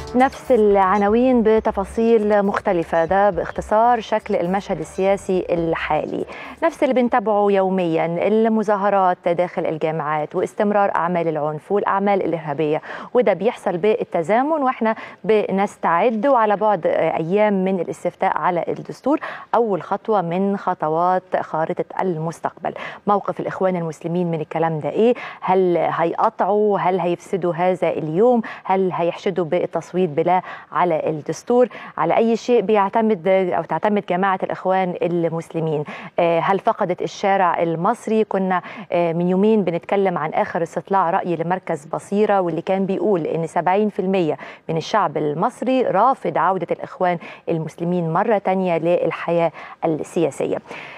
نفس العناوين بتفاصيل مختلفة ده باختصار شكل المشهد السياسي الحالي نفس اللي بنتابعه يوميا المظاهرات داخل الجامعات واستمرار أعمال العنف والأعمال الإرهابية وده بيحصل بالتزامن وإحنا بنستعد وعلى بعد أيام من الاستفتاء على الدستور أول خطوة من خطوات خارطة المستقبل موقف الإخوان المسلمين من الكلام ده إيه هل هيقطعوا هل هيفسدوا هذا اليوم هل هيحشدوا بالتصويت بلا على الدستور على أي شيء بيعتمد أو تعتمد جماعة الإخوان المسلمين هل فقدت الشارع المصري كنا من يومين بنتكلم عن آخر استطلاع رأي لمركز بصيرة واللي كان بيقول إن 70% من الشعب المصري رافض عودة الإخوان المسلمين مرة تانية للحياة السياسية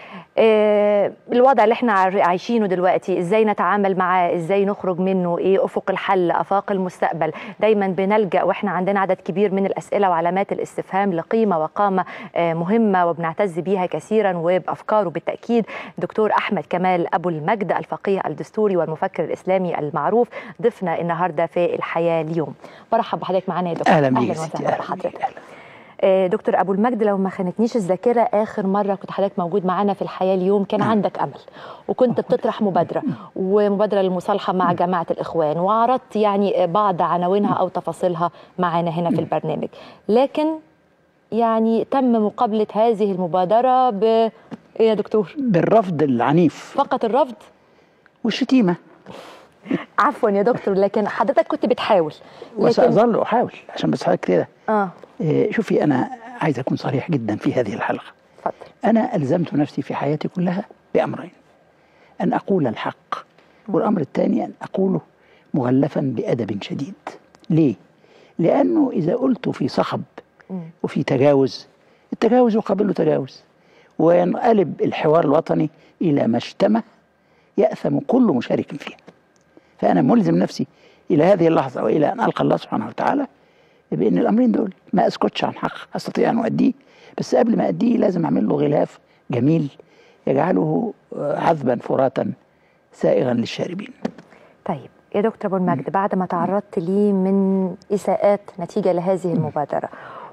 آه الوضع اللي احنا عايشينه دلوقتي ازاي نتعامل معاه ازاي نخرج منه ايه افق الحل افاق المستقبل دايما بنلجا واحنا عندنا عدد كبير من الاسئله وعلامات الاستفهام لقيمه وقامه آه مهمه وبنعتز بيها كثيرا وبافكاره بالتاكيد دكتور احمد كمال ابو المجد الفقيه الدستوري والمفكر الاسلامي المعروف ضيفنا النهارده في الحياه اليوم برحب بحضرتك معانا يا دكتور اهلا اهلا بيك وسهلا بحضرتك دكتور ابو المجد لو ما خانتنيش الذاكره اخر مره كنت حضرتك موجود معانا في الحياه اليوم كان عندك امل وكنت بتطرح مبادره ومبادره للمصالحه مع جماعه الاخوان وعرضت يعني بعض عناوينها او تفاصيلها معانا هنا في البرنامج لكن يعني تم مقابله هذه المبادره ب ايه يا دكتور بالرفض العنيف فقط الرفض والشتيمه عفوا يا دكتور لكن حضرتك كنت بتحاول لكن وساظل احاول عشان بس حضرتك كده اه إيه، شوفي انا عايز اكون صريح جدا في هذه الحلقه اتفضل انا الزمت نفسي في حياتي كلها بامرين ان اقول الحق والامر الثاني ان اقوله مغلفا بادب شديد ليه لانه اذا قلت في صخب مم. وفي تجاوز التجاوز يقابله تجاوز وينقلب الحوار الوطني الى مشتمه ياثم كل مشارك فيها فانا ملزم نفسي الى هذه اللحظه والى ان القى الله سبحانه وتعالى بان الامرين دول ما اسكتش عن حق استطيع ان اؤديه بس قبل ما اديه لازم اعمل له غلاف جميل يجعله آه، عذبا فراتا سائغا للشاربين طيب يا دكتور ابو المجد بعد ما تعرضت لي من اساءات نتيجه لهذه المبادره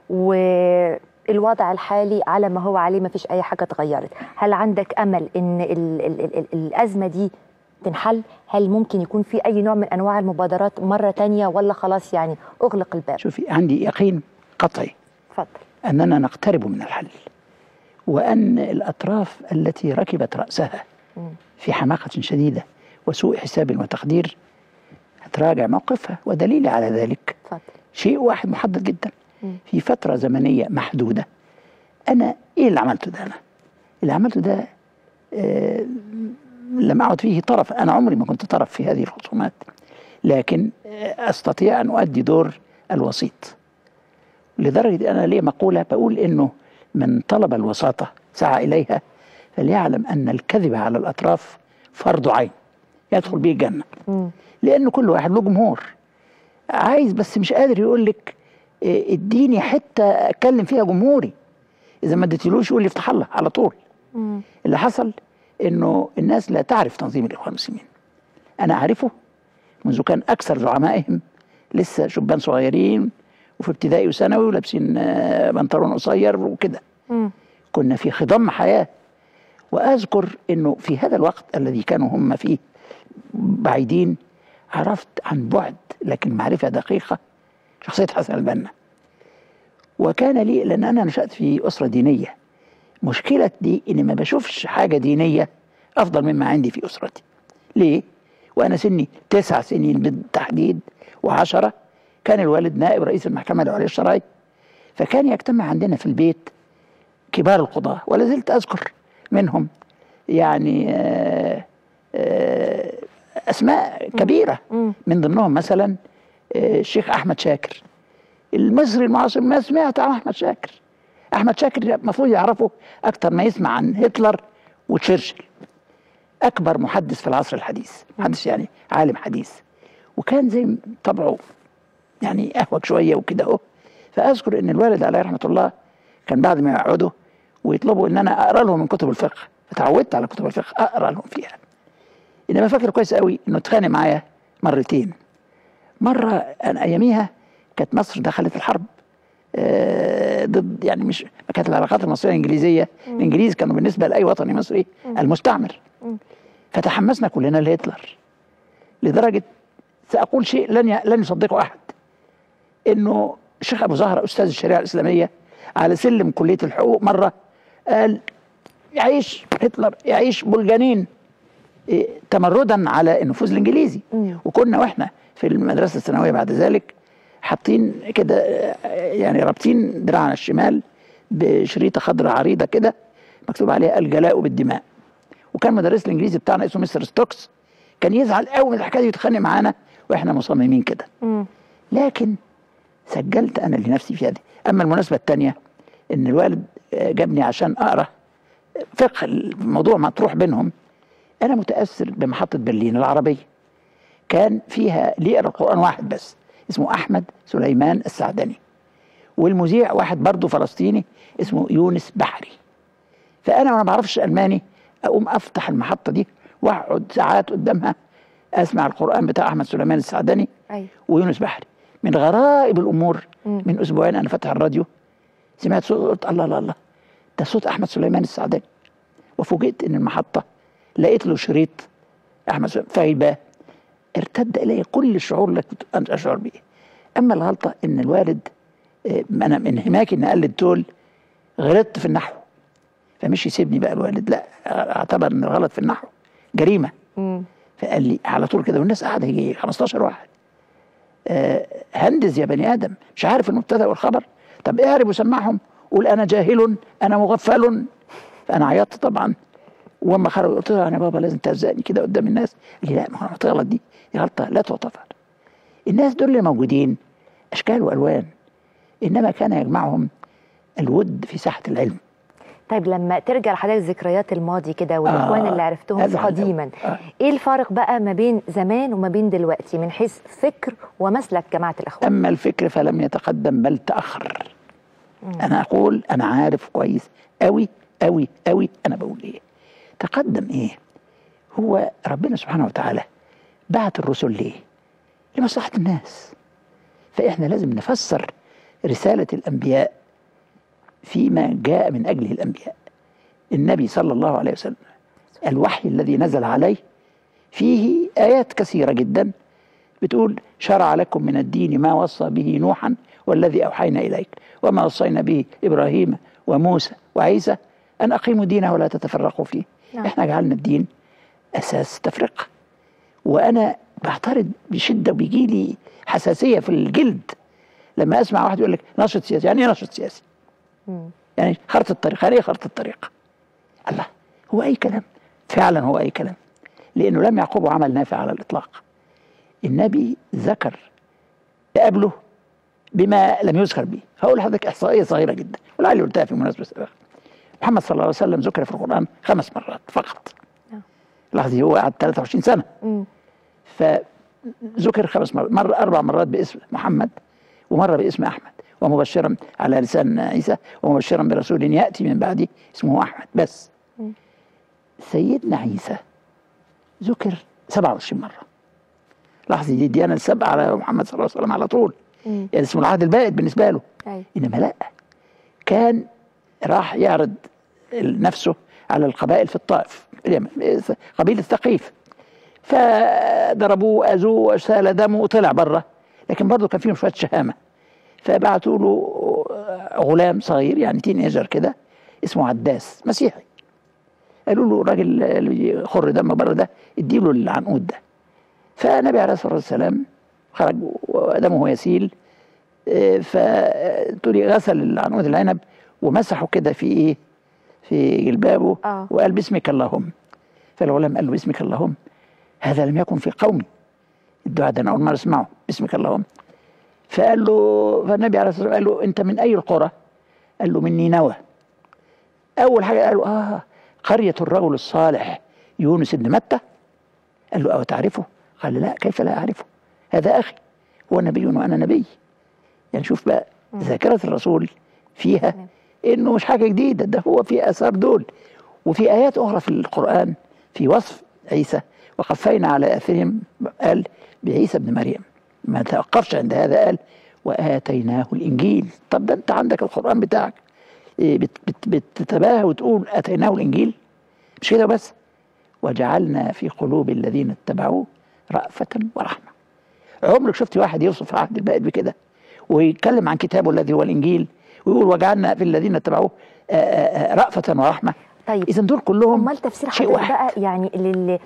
والوضع الحالي على ما هو عليه ما فيش اي حاجه اتغيرت هل عندك امل ان ال ال ال ال الازمه دي تنحل هل ممكن يكون في اي نوع من انواع المبادرات مره تانية ولا خلاص يعني اغلق الباب شوفي عندي يقين قطعي اتفضل اننا نقترب من الحل وان الاطراف التي ركبت راسها مم. في حماقه شديده وسوء حساب وتقدير هتراجع موقفها ودليلي على ذلك اتفضل شيء واحد محدد جدا مم. في فتره زمنيه محدوده انا ايه اللي عملته ده انا اللي عملته ده آه لم اعد فيه طرف انا عمري ما كنت طرف في هذه الخصومات لكن آه استطيع ان اؤدي دور الوسيط لدرجه انا ليه مقوله بقول انه من طلب الوساطه سعى اليها فليعلم ان الكذب على الاطراف فرض عين يدخل به الجنه مم. لان كل واحد له جمهور عايز بس مش قادر يقول لك إيه، اديني حته اتكلم فيها جمهوري اذا ما اديتلوش يقول لي افتح الله على طول مم. اللي حصل انه الناس لا تعرف تنظيم الاخوان المسلمين انا اعرفه منذ كان اكثر زعمائهم لسه شبان صغيرين وفي ابتدائي وثانوي ولابسين آه، بنطلون قصير وكده مم. كنا في خضم حياه واذكر انه في هذا الوقت الذي كانوا هم فيه بعيدين عرفت عن بعد لكن معرفه دقيقه شخصيه حسن البنا وكان لي لان انا نشات في اسره دينيه مشكلة دي اني ما بشوفش حاجه دينيه افضل مما عندي في اسرتي ليه وانا سني تسع سنين بالتحديد وعشرة كان الوالد نائب رئيس المحكمه العليا الشرعيه فكان يجتمع عندنا في البيت كبار القضاه ولا زلت اذكر منهم يعني آه، آه، اسماء كبيره مم. من ضمنهم مثلا آه، الشيخ احمد شاكر المصري المعاصر ما سمعت عن احمد شاكر احمد شاكر المفروض يعرفه اكتر ما يسمع عن هتلر وتشرشل اكبر محدث في العصر الحديث محدث يعني عالم حديث وكان زي طبعه يعني اهوج شويه وكده اهو فاذكر ان الوالد عليه رحمه الله كان بعد ما يقعدوا ويطلبوا ان انا اقرا لهم من كتب الفقه فتعودت على كتب الفقه اقرا لهم فيها انما فاكر كويس قوي انه اتخانق معايا مرتين مره انا اياميها كانت مصر دخلت الحرب آه، ضد يعني مش كانت العلاقات المصريه الانجليزيه الانجليز كانوا بالنسبه لاي وطني مصري المستعمر فتحمسنا كلنا لهتلر لدرجه ساقول شيء لن ي- لن يصدقه احد انه الشيخ ابو زهره استاذ الشريعه الاسلاميه على سلم كليه الحقوق مره قال يعيش هتلر يعيش بلجانين إيه، تمردا على النفوذ الانجليزي مم. وكنا واحنا في المدرسه الثانويه بعد ذلك حاطين كده آه، يعني رابطين دراعنا الشمال بشريطه خضراء عريضه كده مكتوب عليها الجلاء بالدماء وكان مدرس الانجليزي بتاعنا اسمه مستر ستوكس كان يزعل قوي من الحكايه دي ويتخانق معانا واحنا مصممين كده مم. لكن سجلت انا لنفسي في هذه اما المناسبه الثانيه ان الوالد آه، جابني عشان اقرا فقه الموضوع مطروح بينهم انا متاثر بمحطه برلين العربيه كان فيها اللي يقرا القران واحد بس اسمه احمد سليمان السعدني والمذيع واحد برضه فلسطيني اسمه يونس بحري فانا وانا ما بعرفش الماني اقوم افتح المحطه دي واقعد ساعات قدامها اسمع القران بتاع احمد سليمان السعدني أيوة. ويونس بحري من غرائب الامور مم. من اسبوعين انا فاتح الراديو سمعت صوت قلت الله الله الله ده صوت احمد سليمان السعداني وفوجئت ان المحطه لقيت له شريط احمد سليمان فايبه ارتد الي كل الشعور اللي كنت أنا اشعر به اما الغلطه ان الوالد آه، انا من انهماكي ان اقلد تول غلطت في النحو فمش يسيبني بقى الوالد لا اعتبر ان الغلط في النحو جريمه مم. فقال لي على طول كده والناس قاعده يجي 15 واحد آه هندز يا بني ادم مش عارف المبتدا والخبر طب اعرب وسمعهم قول انا جاهل انا مغفل فانا عيطت طبعا واما خرج قلت له يعني يا بابا لازم تهزقني كده قدام الناس قال لي لا ما هو تغلط دي دي غلطه لا تغتفر الناس دول اللي موجودين اشكال والوان انما كان يجمعهم الود في ساحه العلم طيب لما ترجع لحضرتك ذكريات الماضي كده والاخوان آه، اللي عرفتهم أزعل أوي. قديما آه. ايه الفارق بقى ما بين زمان وما بين دلوقتي من حيث فكر ومسلك جماعه الاخوان أما الفكر فلم يتقدم بل تأخر أنا أقول أنا عارف كويس أوي أوي أوي أنا بقول إيه تقدم إيه هو ربنا سبحانه وتعالى بعت الرسل ليه لمصلحة الناس فإحنا لازم نفسر رسالة الأنبياء فيما جاء من أجله الأنبياء النبي صلى الله عليه وسلم الوحي الذي نزل عليه فيه آيات كثيرة جدا بتقول شرع لكم من الدين ما وصى به نوحا والذي أوحينا إليك وما وصينا به إبراهيم وموسى وعيسى أن أقيموا دينه ولا تتفرقوا فيه نعم. إحنا جعلنا الدين أساس تفرقة وأنا بعترض بشدة وبيجي لي حساسية في الجلد لما أسمع واحد يقول لك نشط سياسي يعني إيه نشط سياسي مم. يعني خرطة الطريق يعني إيه خرطة الطريق الله هو أي كلام فعلا هو أي كلام لأنه لم يعقبه عمل نافع على الإطلاق النبي ذكر قبله بما لم يذكر به فأقول لحضرتك إحصائية صغيرة جدا ولعلي قلتها في مناسبة سابقة محمد صلى الله عليه وسلم ذكر في القرآن خمس مرات فقط نعم. لاحظي هو قعد 23 سنة مم. فذكر خمس مرات مرة أربع مرات باسم محمد ومرة باسم أحمد ومبشرا على لسان عيسى ومبشرا برسول يأتي من بعده اسمه أحمد بس مم. سيدنا عيسى ذكر 27 مرة لاحظي دي الديانة السبعة على محمد صلى الله عليه وسلم على طول مم. يعني اسمه العهد البائد بالنسبة له أيوة. إنما لا كان راح يعرض نفسه على القبائل في الطائف اليمن قبيلة ثقيف فضربوه أذوه وسال دمه وطلع بره لكن برضه كان فيهم شوية شهامة فبعتوا له غلام صغير يعني تينيجر كده اسمه عداس مسيحي قالوا له الراجل اللي خر دم بره ده اديله العنقود ده فالنبي عليه الصلاه والسلام خرج ودمه يسيل آه، فتقولي غسل العنقود العنب ومسحه كده في ايه في جلبابه آه. وقال باسمك اللهم فالغلام قال له باسمك اللهم هذا لم يكن في قومي الدعاء ده انا اول مره اسمعه باسمك اللهم فقال له فالنبي عليه الصلاه والسلام قال له انت من اي القرى؟ قال له من نينوى اول حاجه قال له اه قريه الرجل الصالح يونس بن متى قال له او تعرفه؟ قال لا كيف لا اعرفه؟ هذا اخي هو نبي وانا نبي يعني شوف بقى ذاكره الرسول فيها انه مش حاجه جديده ده هو في اثار دول وفي ايات اخرى في القران في وصف عيسى وقفينا على اثرهم قال بعيسى ابن مريم ما توقفش عند هذا قال واتيناه الانجيل طب ده انت عندك القران بتاعك إيه، بت بت بتتباهى وتقول اتيناه الانجيل مش كده بس وجعلنا في قلوب الذين اتبعوه رأفة ورحمة عمرك شفت واحد يوصف عهد البائد بكده ويتكلم عن كتابه الذي هو الانجيل ويقول وجعلنا في الذين اتبعوه آه، آه، آه، رأفة ورحمة طيب اذا دول كلهم امال تفسير شيء حضرتك واحد بقى يعني اللي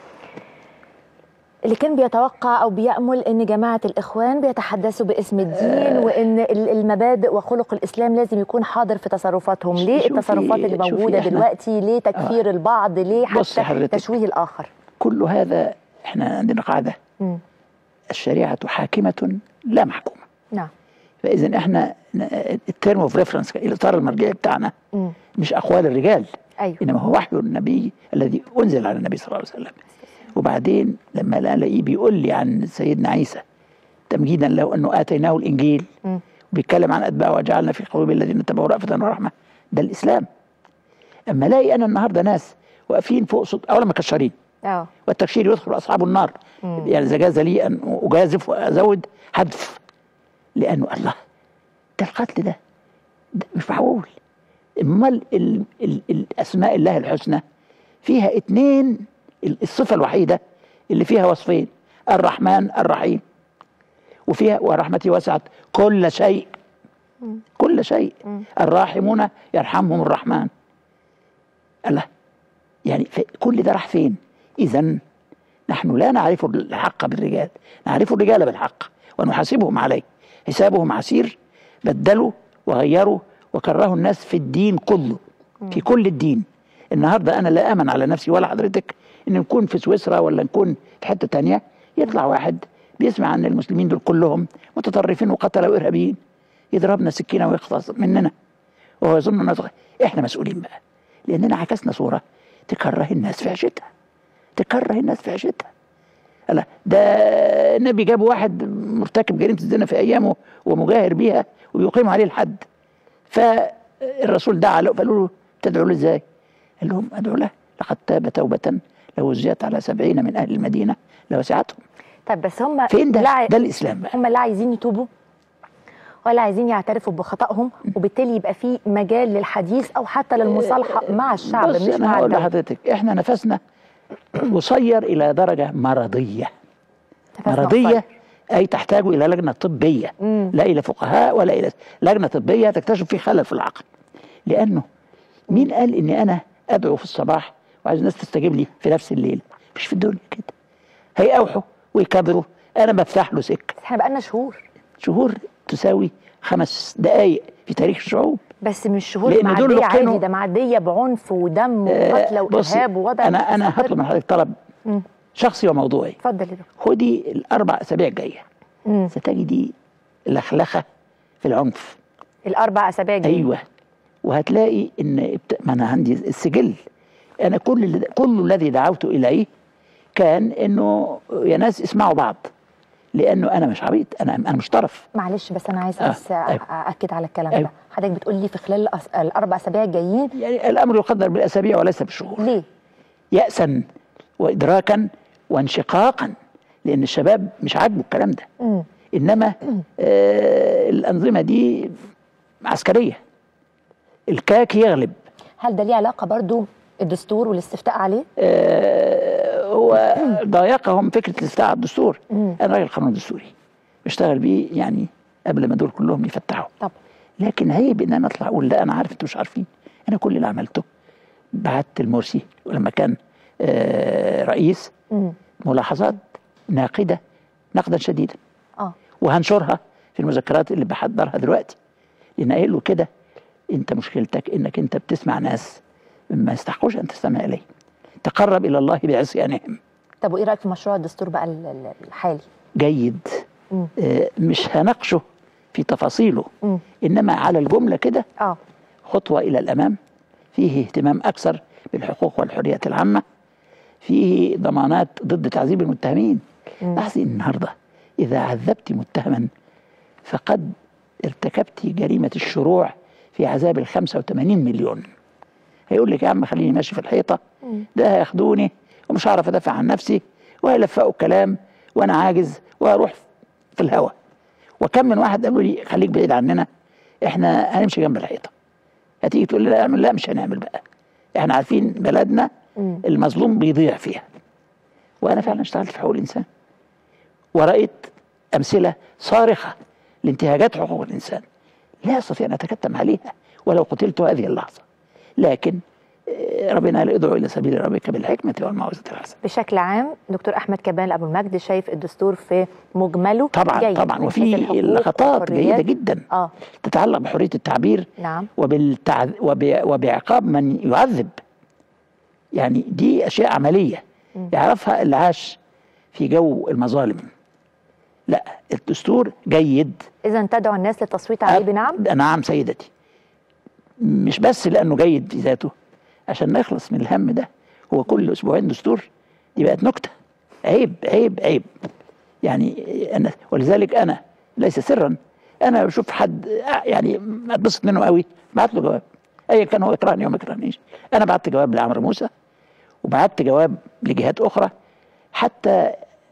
اللي كان بيتوقع او بيامل ان جماعه الاخوان بيتحدثوا باسم الدين وان ال- المبادئ وخلق الاسلام لازم يكون حاضر في تصرفاتهم ليه شوفي- التصرفات اللي شوفي موجوده إحنا- دلوقتي ليه تكفير البعض ليه بصي حتى حضرتك. تشويه الاخر كل هذا احنا عندنا قاعدة مم. الشريعة حاكمة لا محكومة نعم فاذا احنا التيرم اوف ريفرنس الاطار المرجعي بتاعنا مم. مش اقوال الرجال ايوه انما هو وحي النبي الذي انزل على النبي صلى الله عليه وسلم وبعدين لما لا الاقيه بيقول لي عن سيدنا عيسى تمجيدا له انه اتيناه الانجيل مم. وبيتكلم عن اتباعه وجعلنا في قلوب الذين اتبعوا رأفة ورحمه ده الاسلام اما الاقي انا النهارده ناس واقفين فوق صوت اولا مكشرين اه والتكشير يدخل اصحاب النار مم. يعني اذا جاز لي ان اجازف وازود حذف لانه الله ده القتل ده, ده مش معقول امال ال- ال- الاسماء الله الحسنى فيها اتنين ال- الصفه الوحيده اللي فيها وصفين الرحمن الرحيم وفيها ورحمتي وسعت كل شيء كل شيء الراحمون يرحمهم الرحمن الله يعني في- كل ده راح فين اذا نحن لا نعرف الحق بالرجال نعرف الرجال بالحق ونحاسبهم عليه حسابهم عسير بدلوا وغيروا وكرهوا الناس في الدين كله في كل الدين النهارده انا لا امن على نفسي ولا حضرتك ان نكون في سويسرا ولا نكون في حته تانية يطلع واحد بيسمع عن المسلمين دول كلهم متطرفين وقتله وارهابيين يضربنا سكينه ويخلص مننا وهو يظن انه صغير. احنا مسؤولين بقى لاننا عكسنا صوره تكره الناس في عيشتها تكره الناس في عيشتها لا ده النبي جاب واحد مرتكب جريمه الزنا في ايامه ومجاهر بيها وبيقيم عليه الحد فالرسول دعا له فقالوا له تدعو له ازاي؟ قال لهم ادعو له لقد تاب توبه لو وزيت على سبعين من اهل المدينه لوسعتهم طيب بس هم فين ده؟ لا ع- ده الاسلام بقى هم لا عايزين يتوبوا ولا عايزين يعترفوا بخطأهم وبالتالي يبقى في مجال للحديث او حتى للمصالحه مع الشعب بص مش انا مع هقول الدولة لحضرتك احنا نفسنا قصير الى درجه مرضيه نفسنا مرضيه قصير. اي تحتاج الى لجنه طبيه مم. لا الى فقهاء ولا الى لجنه طبيه تكتشف في خلل في العقل لانه مين قال اني انا ادعو في الصباح وعايز الناس تستجيب لي في نفس الليل مش في الدنيا كده هيقاوحوا ويكبروا انا بفتح له سكه بس احنا بقالنا شهور شهور تساوي خمس دقائق في تاريخ الشعوب بس مش شهور لأن دول معديه لقنوا- عادي ده معديه بعنف ودم وقتل بصي، وارهاب ووضع انا انا مستقر. هطلب من حضرتك طلب مم. شخصي وموضوعي اتفضل يا دكتور خدي الاربع اسابيع الجايه مم. ستجدي لخلخه في العنف الاربع اسابيع الجايين ايوه وهتلاقي ان ابت- ما انا عندي السجل انا كل اللي- كل الذي دعوت اليه كان انه يا ناس اسمعوا بعض لانه انا مش عبيط انا انا مش طرف معلش بس انا عايز آه، بس أيوة. ااكد على الكلام أيوة. ده حضرتك بتقول لي في خلال الأس- الاربع اسابيع الجايين يعني الامر يقدر بالاسابيع وليس بالشهور ليه ياسا وادراكا وانشقاقا لان الشباب مش عاجبه الكلام ده مم. انما آه الانظمه دي عسكريه الكاك يغلب هل ده ليه علاقه برضو الدستور والاستفتاء عليه آه هو ضايقهم فكره الاستفتاء على الدستور مم. انا راجل قانون دستوري بشتغل بيه يعني قبل ما دول كلهم يفتحوا طب لكن عيب ان انا اطلع اقول لا انا عارف انتوا مش عارفين انا كل اللي عملته بعت المرسي ولما كان آه رئيس مم. ملاحظات ناقده نقدا شديدا اه وهنشرها في المذكرات اللي بحضرها دلوقتي لان قايل له كده انت مشكلتك انك انت بتسمع ناس ما يستحقوش ان تستمع اليه تقرب الى الله بعصيانهم طب وايه رايك في مشروع الدستور بقى ال- ال- الحالي جيد مم. آه، مش هناقشه في تفاصيله مم. انما على الجمله كده اه خطوه الى الامام فيه اهتمام اكثر بالحقوق والحريات العامه فيه ضمانات ضد تعذيب المتهمين مم. لاحظي النهارده اذا عذبت متهما فقد ارتكبت جريمه الشروع في عذاب ال 85 مليون هيقول لك يا عم خليني ماشي في الحيطه مم. ده هياخدوني ومش هعرف ادافع عن نفسي وهيلفقوا الكلام وانا عاجز وهروح في الهوا وكم من واحد قالوا لي خليك بعيد عننا احنا هنمشي جنب الحيطه هتيجي تقول لي اعمل لا مش هنعمل بقى احنا عارفين بلدنا مم. المظلوم بيضيع فيها وانا فعلا اشتغلت في حقوق الانسان ورأيت امثله صارخه لانتهاكات حقوق الانسان لا استطيع ان اتكتم عليها ولو قتلت هذه اللحظه لكن آه، ربنا قال ادعو الى سبيل ربك بالحكمه والموعظه الحسنه بشكل عام دكتور احمد كمال ابو المجد شايف الدستور في مجمله طبعا جيد طبعا من حيث وفي الحقوق لقطات جيده والحريات. جدا اه تتعلق بحريه التعبير نعم وبالتعذ... وب... وبعقاب من يعذب يعني دي اشياء عمليه مم. يعرفها اللي عاش في جو المظالم لا الدستور جيد اذا تدعو الناس للتصويت عليه بنعم نعم سيدتي مش بس لانه جيد في ذاته عشان نخلص من الهم ده هو كل اسبوعين دستور دي بقت نكته عيب عيب عيب يعني انا ولذلك انا ليس سرا انا بشوف حد يعني اتبسط منه قوي بعت له جواب ايا كان هو يكرهني او ما يكرهنيش انا بعت جواب لعمرو موسى وبعت جواب لجهات اخرى حتى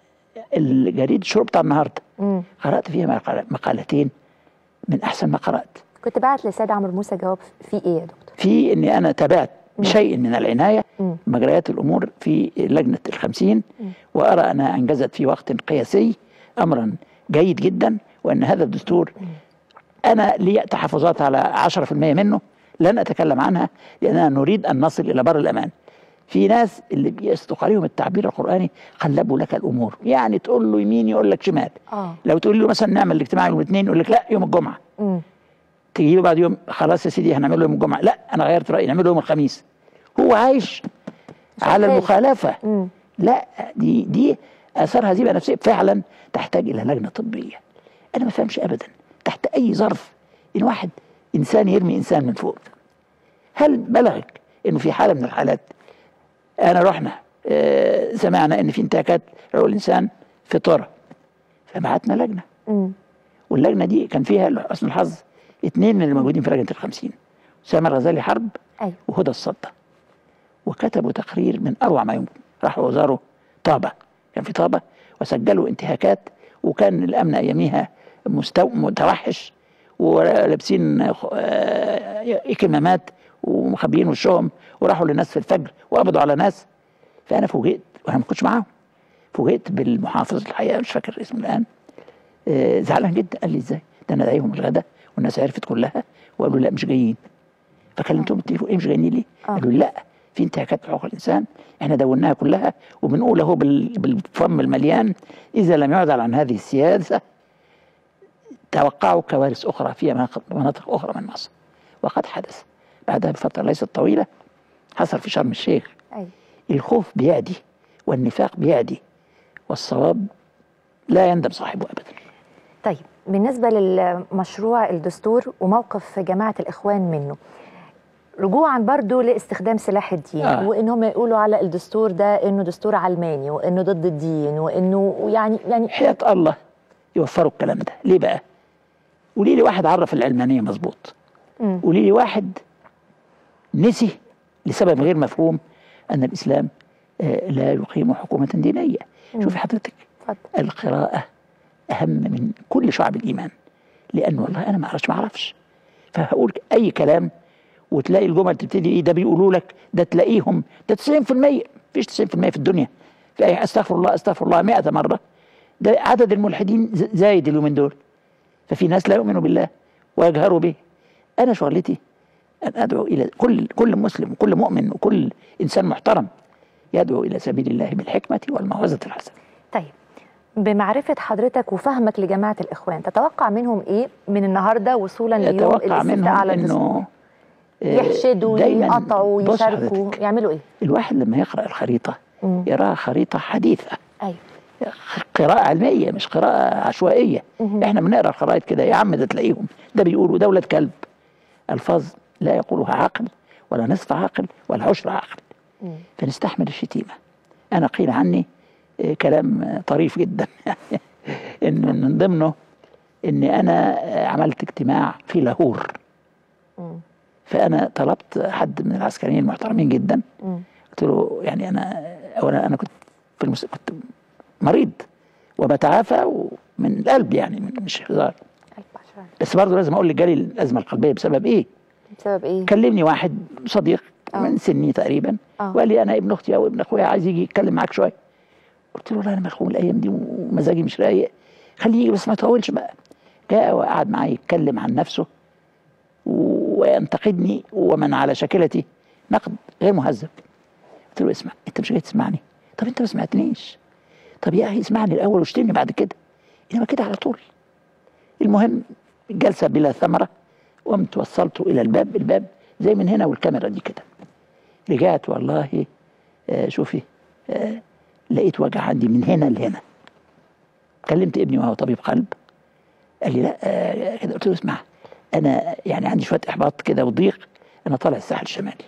الجريد الشروق بتاع النهارده مم. قرات فيها مقال- مقالتين من احسن ما قرات كنت بعت لسيد عمرو موسى جواب في ايه يا دكتور في اني انا تابعت بشيء من العنايه مم. مجريات الامور في لجنه الخمسين وارى انها انجزت في وقت قياسي امرا جيد جدا وان هذا الدستور انا لي تحفظات على 10% منه لن اتكلم عنها لاننا نريد ان نصل الى بر الامان. في ناس اللي بيصدق عليهم التعبير القراني قلبوا لك الامور، يعني تقول له يمين يقول لك شمال. اه لو تقول له مثلا نعمل الاجتماع يوم الاثنين يقول لك لا يوم الجمعه. مم. تجي له بعد يوم خلاص يا سيدي هنعمله يوم الجمعه لا انا غيرت رايي نعمله يوم الخميس هو عايش على شغال. المخالفه مم. لا دي دي اثار هزيمه نفسيه فعلا تحتاج الى لجنه طبيه انا ما فهمش ابدا تحت اي ظرف ان واحد انسان يرمي انسان من فوق هل بلغك انه في حاله من الحالات انا رحنا آه، سمعنا ان في انتهاكات حقوق الانسان في طرة فبعتنا لجنه مم. واللجنه دي كان فيها لحسن الحظ اثنين من الموجودين في لجنه الخمسين اسامه الغزالي حرب ايوه وهدى الصدى وكتبوا تقرير من اروع ما يمكن راحوا وزاروا طابه كان في طابه وسجلوا انتهاكات وكان الامن اياميها مستو... متوحش ولابسين آه، كمامات ومخبيين وشهم وراحوا لناس في الفجر وقبضوا على ناس فانا فوجئت وانا ما كنتش معاهم فوجئت بالمحافظ الحقيقه مش فاكر اسمه الان آه، زعلان جدا قال لي ازاي ده انا داعيهم الغدا والناس عرفت كلها وقالوا لا مش جايين فكلمتهم بالتليفون ايه مش جايين ليه؟ آه. قالوا لي لا في انتهاكات حقوق الانسان احنا دوناها كلها وبنقول اهو بال- بالفم المليان اذا لم يعدل عن هذه السياسه توقعوا كوارث اخرى في مناطق- مناطق اخرى من مصر وقد حدث بعدها بفتره ليست طويله حصل في شرم الشيخ ايوه الخوف بيعدي والنفاق بيعدي والصواب لا يندم صاحبه ابدا طيب بالنسبة للمشروع الدستور وموقف جماعة الإخوان منه رجوعا برضو لاستخدام سلاح الدين آه. وان هم يقولوا على الدستور ده انه دستور علماني وانه ضد الدين وانه يعني يعني حياة الله يوفروا الكلام ده ليه بقى قولي لي واحد عرف العلمانية مظبوط مم. قولي لي واحد نسي لسبب غير مفهوم أن الإسلام آه، لا يقيم حكومة دينية شوفي حضرتك اتفضل القراءة أهم من كل شعب الإيمان لأن والله أنا ما أعرفش ما أعرفش فهقول أي كلام وتلاقي الجمل تبتدي إيه ده بيقولوا لك ده تلاقيهم ده 90% مفيش 90% في الدنيا في أي أستغفر الله أستغفر الله 100 مرة ده عدد الملحدين ز- زايد اليومين دول ففي ناس لا يؤمنوا بالله ويجهروا به أنا شغلتي أن أدعو إلى كل كل مسلم وكل مؤمن وكل إنسان محترم يدعو إلى سبيل الله بالحكمة والموعظة الحسنة طيب بمعرفة حضرتك وفهمك لجماعة الإخوان تتوقع منهم إيه من النهاردة وصولا ليوم يتوقع منهم الاستفتاء على الدستور انه آه، يحشدوا دايماً يقطعوا بص يشاركوا حضرتك، يعملوا إيه؟ الواحد لما يقرا الخريطه مم. يراها خريطه حديثه أيوه قراءة علمية مش قراءة عشوائية مهم. احنا بنقرا الخرائط كده يا عم ده تلاقيهم ده بيقولوا دولة كلب ألفاظ لا يقولها عاقل ولا نصف عاقل ولا عشر عاقل مم. فنستحمل الشتيمة أنا قيل عني آه، كلام آه، طريف جدا إن من ضمنه إني أنا آه، عملت اجتماع في لاهور مم. فأنا طلبت حد من العسكريين المحترمين جدا مم. قلت له يعني انا اولا انا كنت في المس... كنت مريض وبتعافى من القلب يعني من مش هزار ألف عشرة. بس برضه لازم اقول لك جالي الازمه القلبيه بسبب ايه؟ بسبب ايه؟ كلمني واحد صديق آه. من سني تقريبا آه. وقال لي انا ابن اختي او ابن اخويا عايز يجي يتكلم معاك شويه قلت له والله انا مخموم الايام دي ومزاجي مش رايق خليه يجي بس ما يطولش بقى جاء وقعد معايا يتكلم عن نفسه وينتقدني ومن على شاكلتي نقد غير مهذب قلت له اسمع انت مش جاي تسمعني طب انت ما سمعتنيش طب يا اخي اسمعني الاول واشتمني بعد كده انما كده على طول المهم جلسه بلا ثمره قمت وصلته الى الباب الباب زي من هنا والكاميرا دي كده رجعت والله آه شوفي آه لقيت وجع عندي من هنا لهنا كلمت ابني وهو طبيب قلب قال لي لا آه كده قلت له اسمع انا يعني عندي شويه احباط كده وضيق انا طالع الساحل الشمالي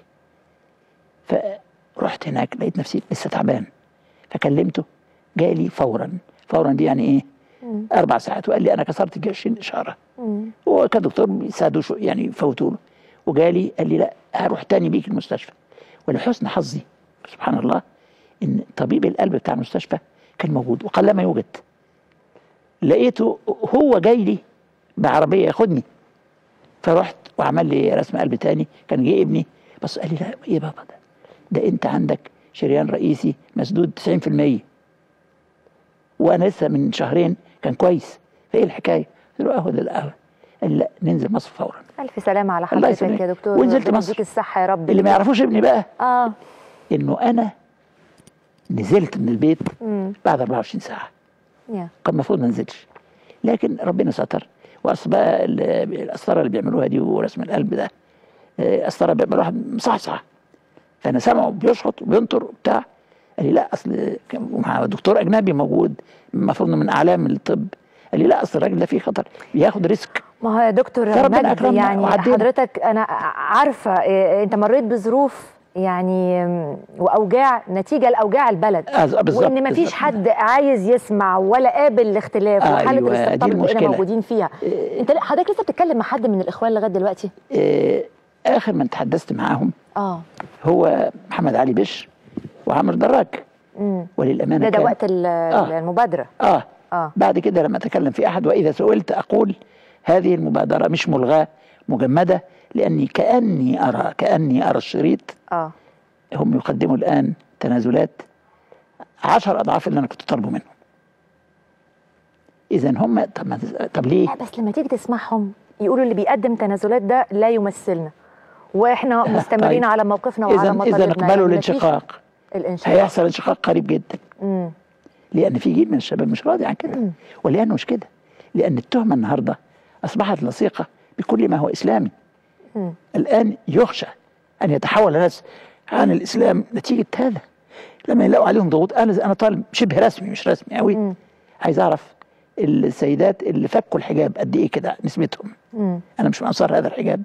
فرحت هناك لقيت نفسي لسه تعبان فكلمته جالي فورا فورا دي يعني ايه مم. اربع ساعات وقال لي انا كسرت 20 اشاره مم. هو كدكتور بيساعدوا شو يعني يفوتوا له وجالي قال لي لا هروح تاني بيك المستشفى ولحسن حظي سبحان الله ان طبيب القلب بتاع المستشفى كان موجود وقلما يوجد لقيته هو جاي لي بعربيه ياخدني فرحت وعمل لي رسم قلب تاني كان جه ابني بس قال لي لا ايه بابا ده ده انت عندك شريان رئيسي مسدود 90% وانا لسه من شهرين كان كويس فايه الحكايه؟ قلت له اهو ده القهوه قال لي لا ننزل مصر فورا ألف سلامة على الله حضرتك يسلمك. يا دكتور ونزلت ربنا مصر. يديك الصحة يا رب اللي ما يعرفوش ابني بقى اه انه انا نزلت من البيت امم بعد 24 ساعه يا كان المفروض ما انزلش لكن ربنا ستر واصل بقى ال- القسطره اللي بيعملوها دي ورسم القلب ده آه، قسطره بيعملوها مصحصح فانا سامعه بيشخط وبينطر وبتاع قال لي لا اصل كان مع دكتور اجنبي موجود المفروض إنه من اعلام الطب قال لي لا اصل الراجل ده فيه خطر بياخد ريسك ما هو يا دكتور فربنا مجدي أكرمنا يعني وعدينا. حضرتك انا عارفه إيه، انت مريت بظروف يعني م، واوجاع نتيجه لاوجاع البلد آه، بالظبط وان مفيش بالظبط. حد عايز يسمع ولا قابل الاختلاف أيوة، وحاله دي الاستقطاب اللي بقينا المشكلة. موجودين فيها انت لا- حضرتك لسه بتتكلم مع حد من الاخوان لغايه دلوقتي آه، اخر من تحدثت معاهم اه هو محمد علي بشر وعمرو دراج امم وللامانه ده ده كان- وقت ال- آه. المبادره اه اه بعد كده لما اتكلم في احد واذا سئلت اقول هذه المبادره مش ملغاه مجمده لاني كاني ارى كاني ارى الشريط اه هم يقدموا الان تنازلات عشر اضعاف اللي انا كنت طالبه منهم اذا هم طب, ما طب ليه لا بس لما تيجي تسمعهم يقولوا اللي بيقدم تنازلات ده لا يمثلنا واحنا مستمرين طيب. على موقفنا وعلى اذا مطالبنا اذا اقبلوا يعني مفيش الانشقاق الانشقاق هيحصل انشقاق قريب جدا امم لان في جيل من الشباب مش راضي عن كده ولانه مش كده لان التهمه النهارده اصبحت لصيقه بكل ما هو اسلامي مم. الان يخشى ان يتحول الناس عن الاسلام نتيجه هذا لما يلاقوا عليهم ضغوط انا انا طالب شبه رسمي مش رسمي قوي مم. عايز اعرف السيدات اللي فكوا الحجاب قد ايه كده نسبتهم مم. انا مش من انصار هذا الحجاب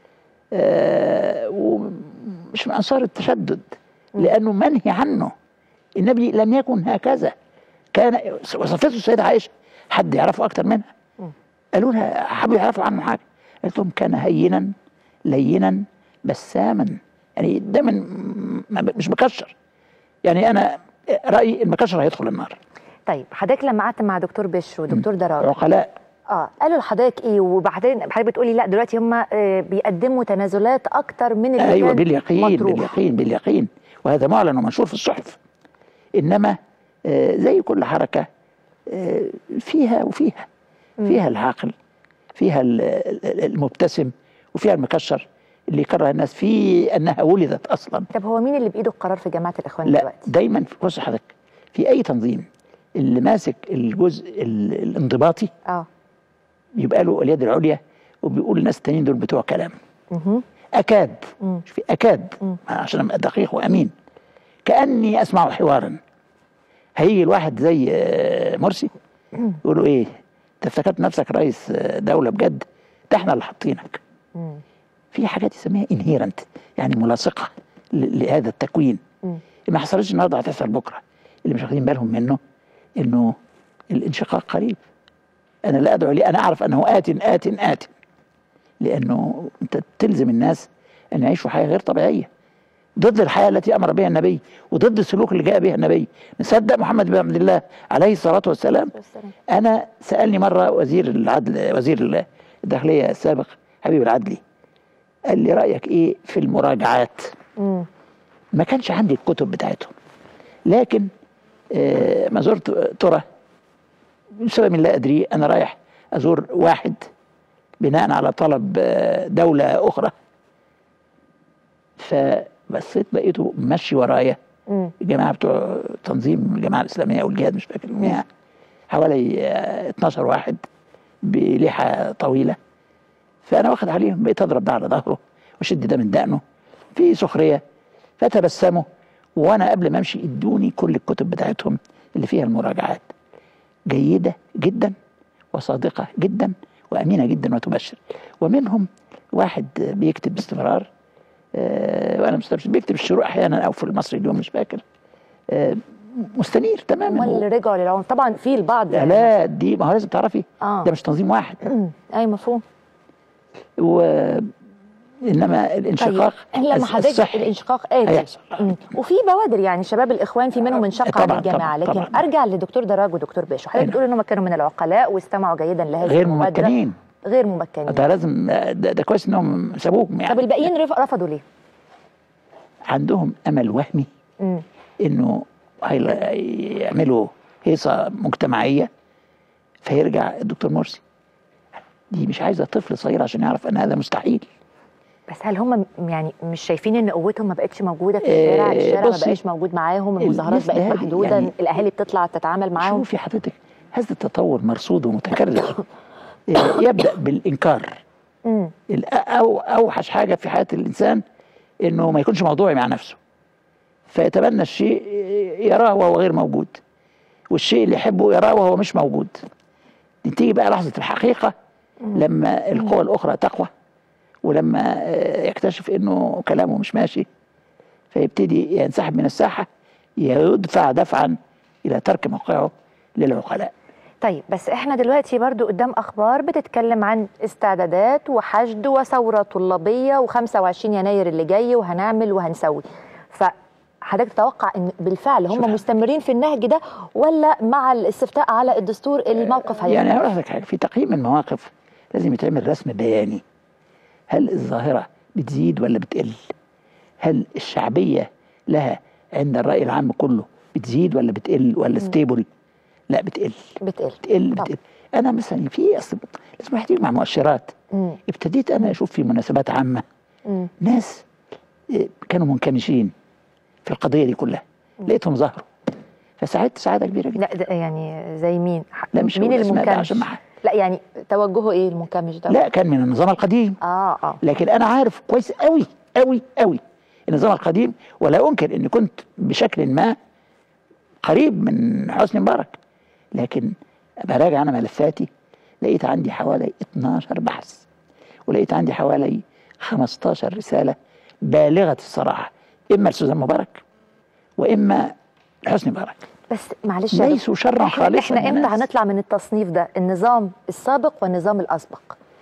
آه ومش من انصار التشدد لانه منهي عنه النبي لم يكن هكذا كان وصفته السيده عائشه حد يعرفه اكتر منها قالوا لها حبوا يعرفوا عنه حاجه قالت لهم كان هينا لينا بساما يعني دايما م- م- مش مكشر يعني انا رايي المكشر هيدخل النار طيب حضرتك لما قعدت مع دكتور بشر ودكتور دراج عقلاء اه قالوا لحضرتك ايه وبعدين حضرتك بتقولي لا دلوقتي هم بيقدموا تنازلات اكتر من اللي ايوه كان باليقين مطروح. باليقين باليقين وهذا معلن ومنشور في الصحف انما آه، زي كل حركه آه، فيها وفيها فيها العاقل فيها ال- ال- المبتسم وفيها المكشر اللي يكره الناس في انها ولدت اصلا طب هو مين اللي بايده القرار في جماعه الاخوان لا دلوقتي؟ دايما في- بص حضرتك في اي تنظيم اللي ماسك الجزء ال- الانضباطي اه يبقى له اليد العليا وبيقول الناس التانيين دول بتوع كلام مهم. اكاد مم. مش في اكاد مم. عشان ابقى دقيق وامين كاني اسمع حوارا هيجي الواحد زي آه، مرسي يقول له ايه انت افتكرت نفسك رئيس آه، دوله بجد ده احنا اللي حاطينك مم. في حاجات يسميها انهيرنت يعني ملاصقه ل- لهذا التكوين مم. ما حصلتش النهارده هتحصل بكره اللي مش واخدين بالهم منه انه الانشقاق قريب انا لا ادعو لي انا اعرف انه ات ات ات لانه انت تلزم الناس ان يعيشوا حياه غير طبيعيه ضد الحياه التي امر بها النبي وضد السلوك اللي جاء به النبي نصدق محمد بن عبد الله عليه الصلاه والسلام والسلام. انا سالني مره وزير العدل وزير الداخليه السابق حبيب العدلي قال لي رايك ايه في المراجعات مم. ما كانش عندي الكتب بتاعتهم لكن آه، ما زرت ترى بسبب لا ادري انا رايح ازور واحد بناء على طلب آه، دوله اخرى فبصيت لقيته ماشي ورايا مم. الجماعه بتوع تنظيم الجماعه الاسلاميه او الجهاد مش فاكر مين حوالي آه، 12 واحد بلحى طويله فانا واخد عليهم بقيت اضرب ده على ظهره واشد ده من دقنه في سخريه فتبسموا وانا قبل ما امشي ادوني كل الكتب بتاعتهم اللي فيها المراجعات جيده جدا وصادقه جدا وامينه جدا وتبشر ومنهم واحد بيكتب باستمرار آه، وانا مستبشر بيكتب الشروق احيانا او في المصري اليوم مش فاكر آه، مستنير تماما هم اللي رجعوا للعنف طبعا في البعض لا, لا دي ما هو لازم تعرفي آه. ده مش تنظيم واحد مم. اي مفهوم و انما الانشقاق طيب لما الس- حضرتك الصحي الانشقاق آتي هيحصل. مم. وفي بوادر يعني شباب الاخوان في منهم انشق طبعاً، عن الجامعه طبعاً، لكن طبعاً. ارجع لدكتور دراج ودكتور باشا حضرتك أيوة. بتقول انهم كانوا من العقلاء واستمعوا جيدا لهذه غير المبادرة. ممكنين غير ممكنين ده لازم ده, ده كويس انهم سابوهم يعني طب الباقيين رف- رفضوا ليه؟ عندهم امل وهمي مم. انه هيلا- يعملوا هيصه مجتمعيه فيرجع الدكتور مرسي دي مش عايزه طفل صغير عشان يعرف ان هذا مستحيل بس هل هم يعني مش شايفين ان قوتهم ما بقتش موجوده في إيه، الشارع الشارع ما بصي، بقاش موجود معاهم المظاهرات الناس بقت ده محدوده يعني- الاهالي بتطلع تتعامل معاهم شوفي حضرتك هذا التطور مرصود ومتكرر إيه، يبدا بالانكار مم. الأ- أو أوحش حاجة في حياة الإنسان إنه ما يكونش موضوعي مع نفسه فيتبنى الشيء يراه وهو غير موجود والشيء اللي يحبه يراه وهو مش موجود تيجي بقى لحظة الحقيقة لما القوى الأخرى تقوى ولما آه، يكتشف إنه كلامه مش ماشي فيبتدي ينسحب من الساحة يدفع دفعا إلى ترك موقعه للعقلاء طيب بس احنا دلوقتي برضو قدام اخبار بتتكلم عن استعدادات وحشد وثوره طلابيه و25 يناير اللي جاي وهنعمل وهنسوي فحضرتك تتوقع ان بالفعل هم شوف. مستمرين في النهج ده ولا مع الاستفتاء على الدستور الموقف يعني هيختلف؟ هقول لك حاجه في تقييم المواقف لازم يتعمل رسم بياني هل الظاهره بتزيد ولا بتقل؟ هل الشعبيه لها عند الراي العام كله بتزيد ولا بتقل ولا ستيبل؟ لا بتقل بتقل بتقل طب. بتقل انا مثلا في اصل لازم واحد يجمع مؤشرات مم. ابتديت انا اشوف في مناسبات عامه مم. ناس إيه، كانوا منكمشين في القضيه دي كلها لقيتهم ظهروا فساعدت سعاده كبيره جدا لا ده يعني زي مين؟ لا مش مين هقول أسماء بقى المنكمش؟ عشان ما- لا يعني توجهه ايه المنكمش ده؟ لا كان من النظام القديم اه اه لكن انا عارف كويس قوي قوي قوي النظام القديم ولا انكر اني كنت بشكل ما قريب من حسني مبارك لكن براجع انا ملفاتي لقيت عندي حوالي 12 بحث ولقيت عندي حوالي 15 رساله بالغه الصراحه اما لسوزان مبارك واما لحسني مبارك بس معلش يا ليسوا شرا احنا, خالصا احنا يا امتى ناس. هنطلع من التصنيف ده النظام السابق والنظام الاسبق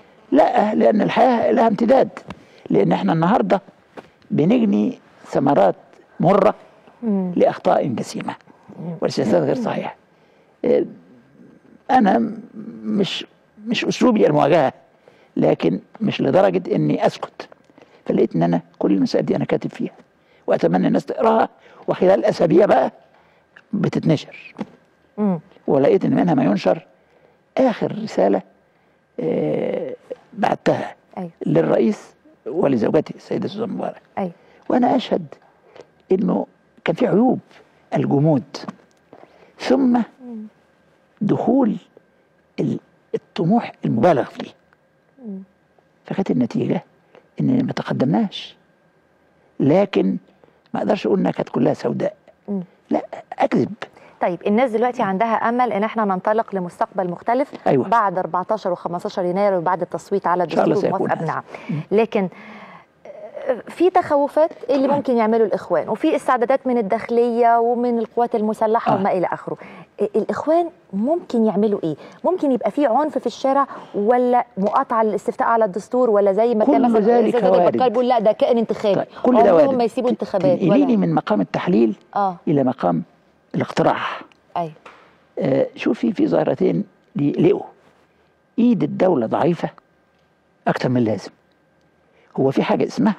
لا لان الحياه لها امتداد لان احنا النهارده بنجني ثمرات مره لاخطاء جسيمه ولسياسات غير صحيحه إيه، انا م- مش مش اسلوبي المواجهه لكن مش لدرجه اني اسكت فلقيت ان انا كل المسائل دي انا كاتب فيها واتمنى الناس تقراها وخلال اسابيع بقى بتتنشر مم. ولقيت ان منها ما ينشر اخر رساله آه، بعتها ايوه للرئيس ولزوجته السيده سوزان مبارك ايوه وانا اشهد انه كان في عيوب الجمود ثم دخول ال- الطموح المبالغ فيه فكانت النتيجه ان ما تقدمناش لكن ما اقدرش اقول انها كانت كلها سوداء مم. لا اكذب طيب الناس دلوقتي عندها امل ان احنا ننطلق لمستقبل مختلف أيوة. بعد 14 و15 يناير وبعد التصويت على شاء الله الدستور سيكون موافقه هذا. بنعم لكن آه، في تخوفات اللي طبعاً. ممكن يعملوا الاخوان وفي استعدادات من الداخليه ومن القوات المسلحه آه. وما الى اخره الاخوان ممكن يعملوا ايه ممكن يبقى في عنف في الشارع ولا مقاطعه للاستفتاء على الدستور ولا زي ما كان كل مثلا ذلك زي وارد. بكار بيقول لا ده كائن انتخابي طيب كل ده عمرهم وارد ما يسيبوا انتخابات تنقليني ولا من مقام التحليل اه الى مقام الاقتراح ايوه آه شوفي في ظاهرتين يقلقوا ايد الدوله ضعيفه اكتر من اللازم هو في حاجه اسمها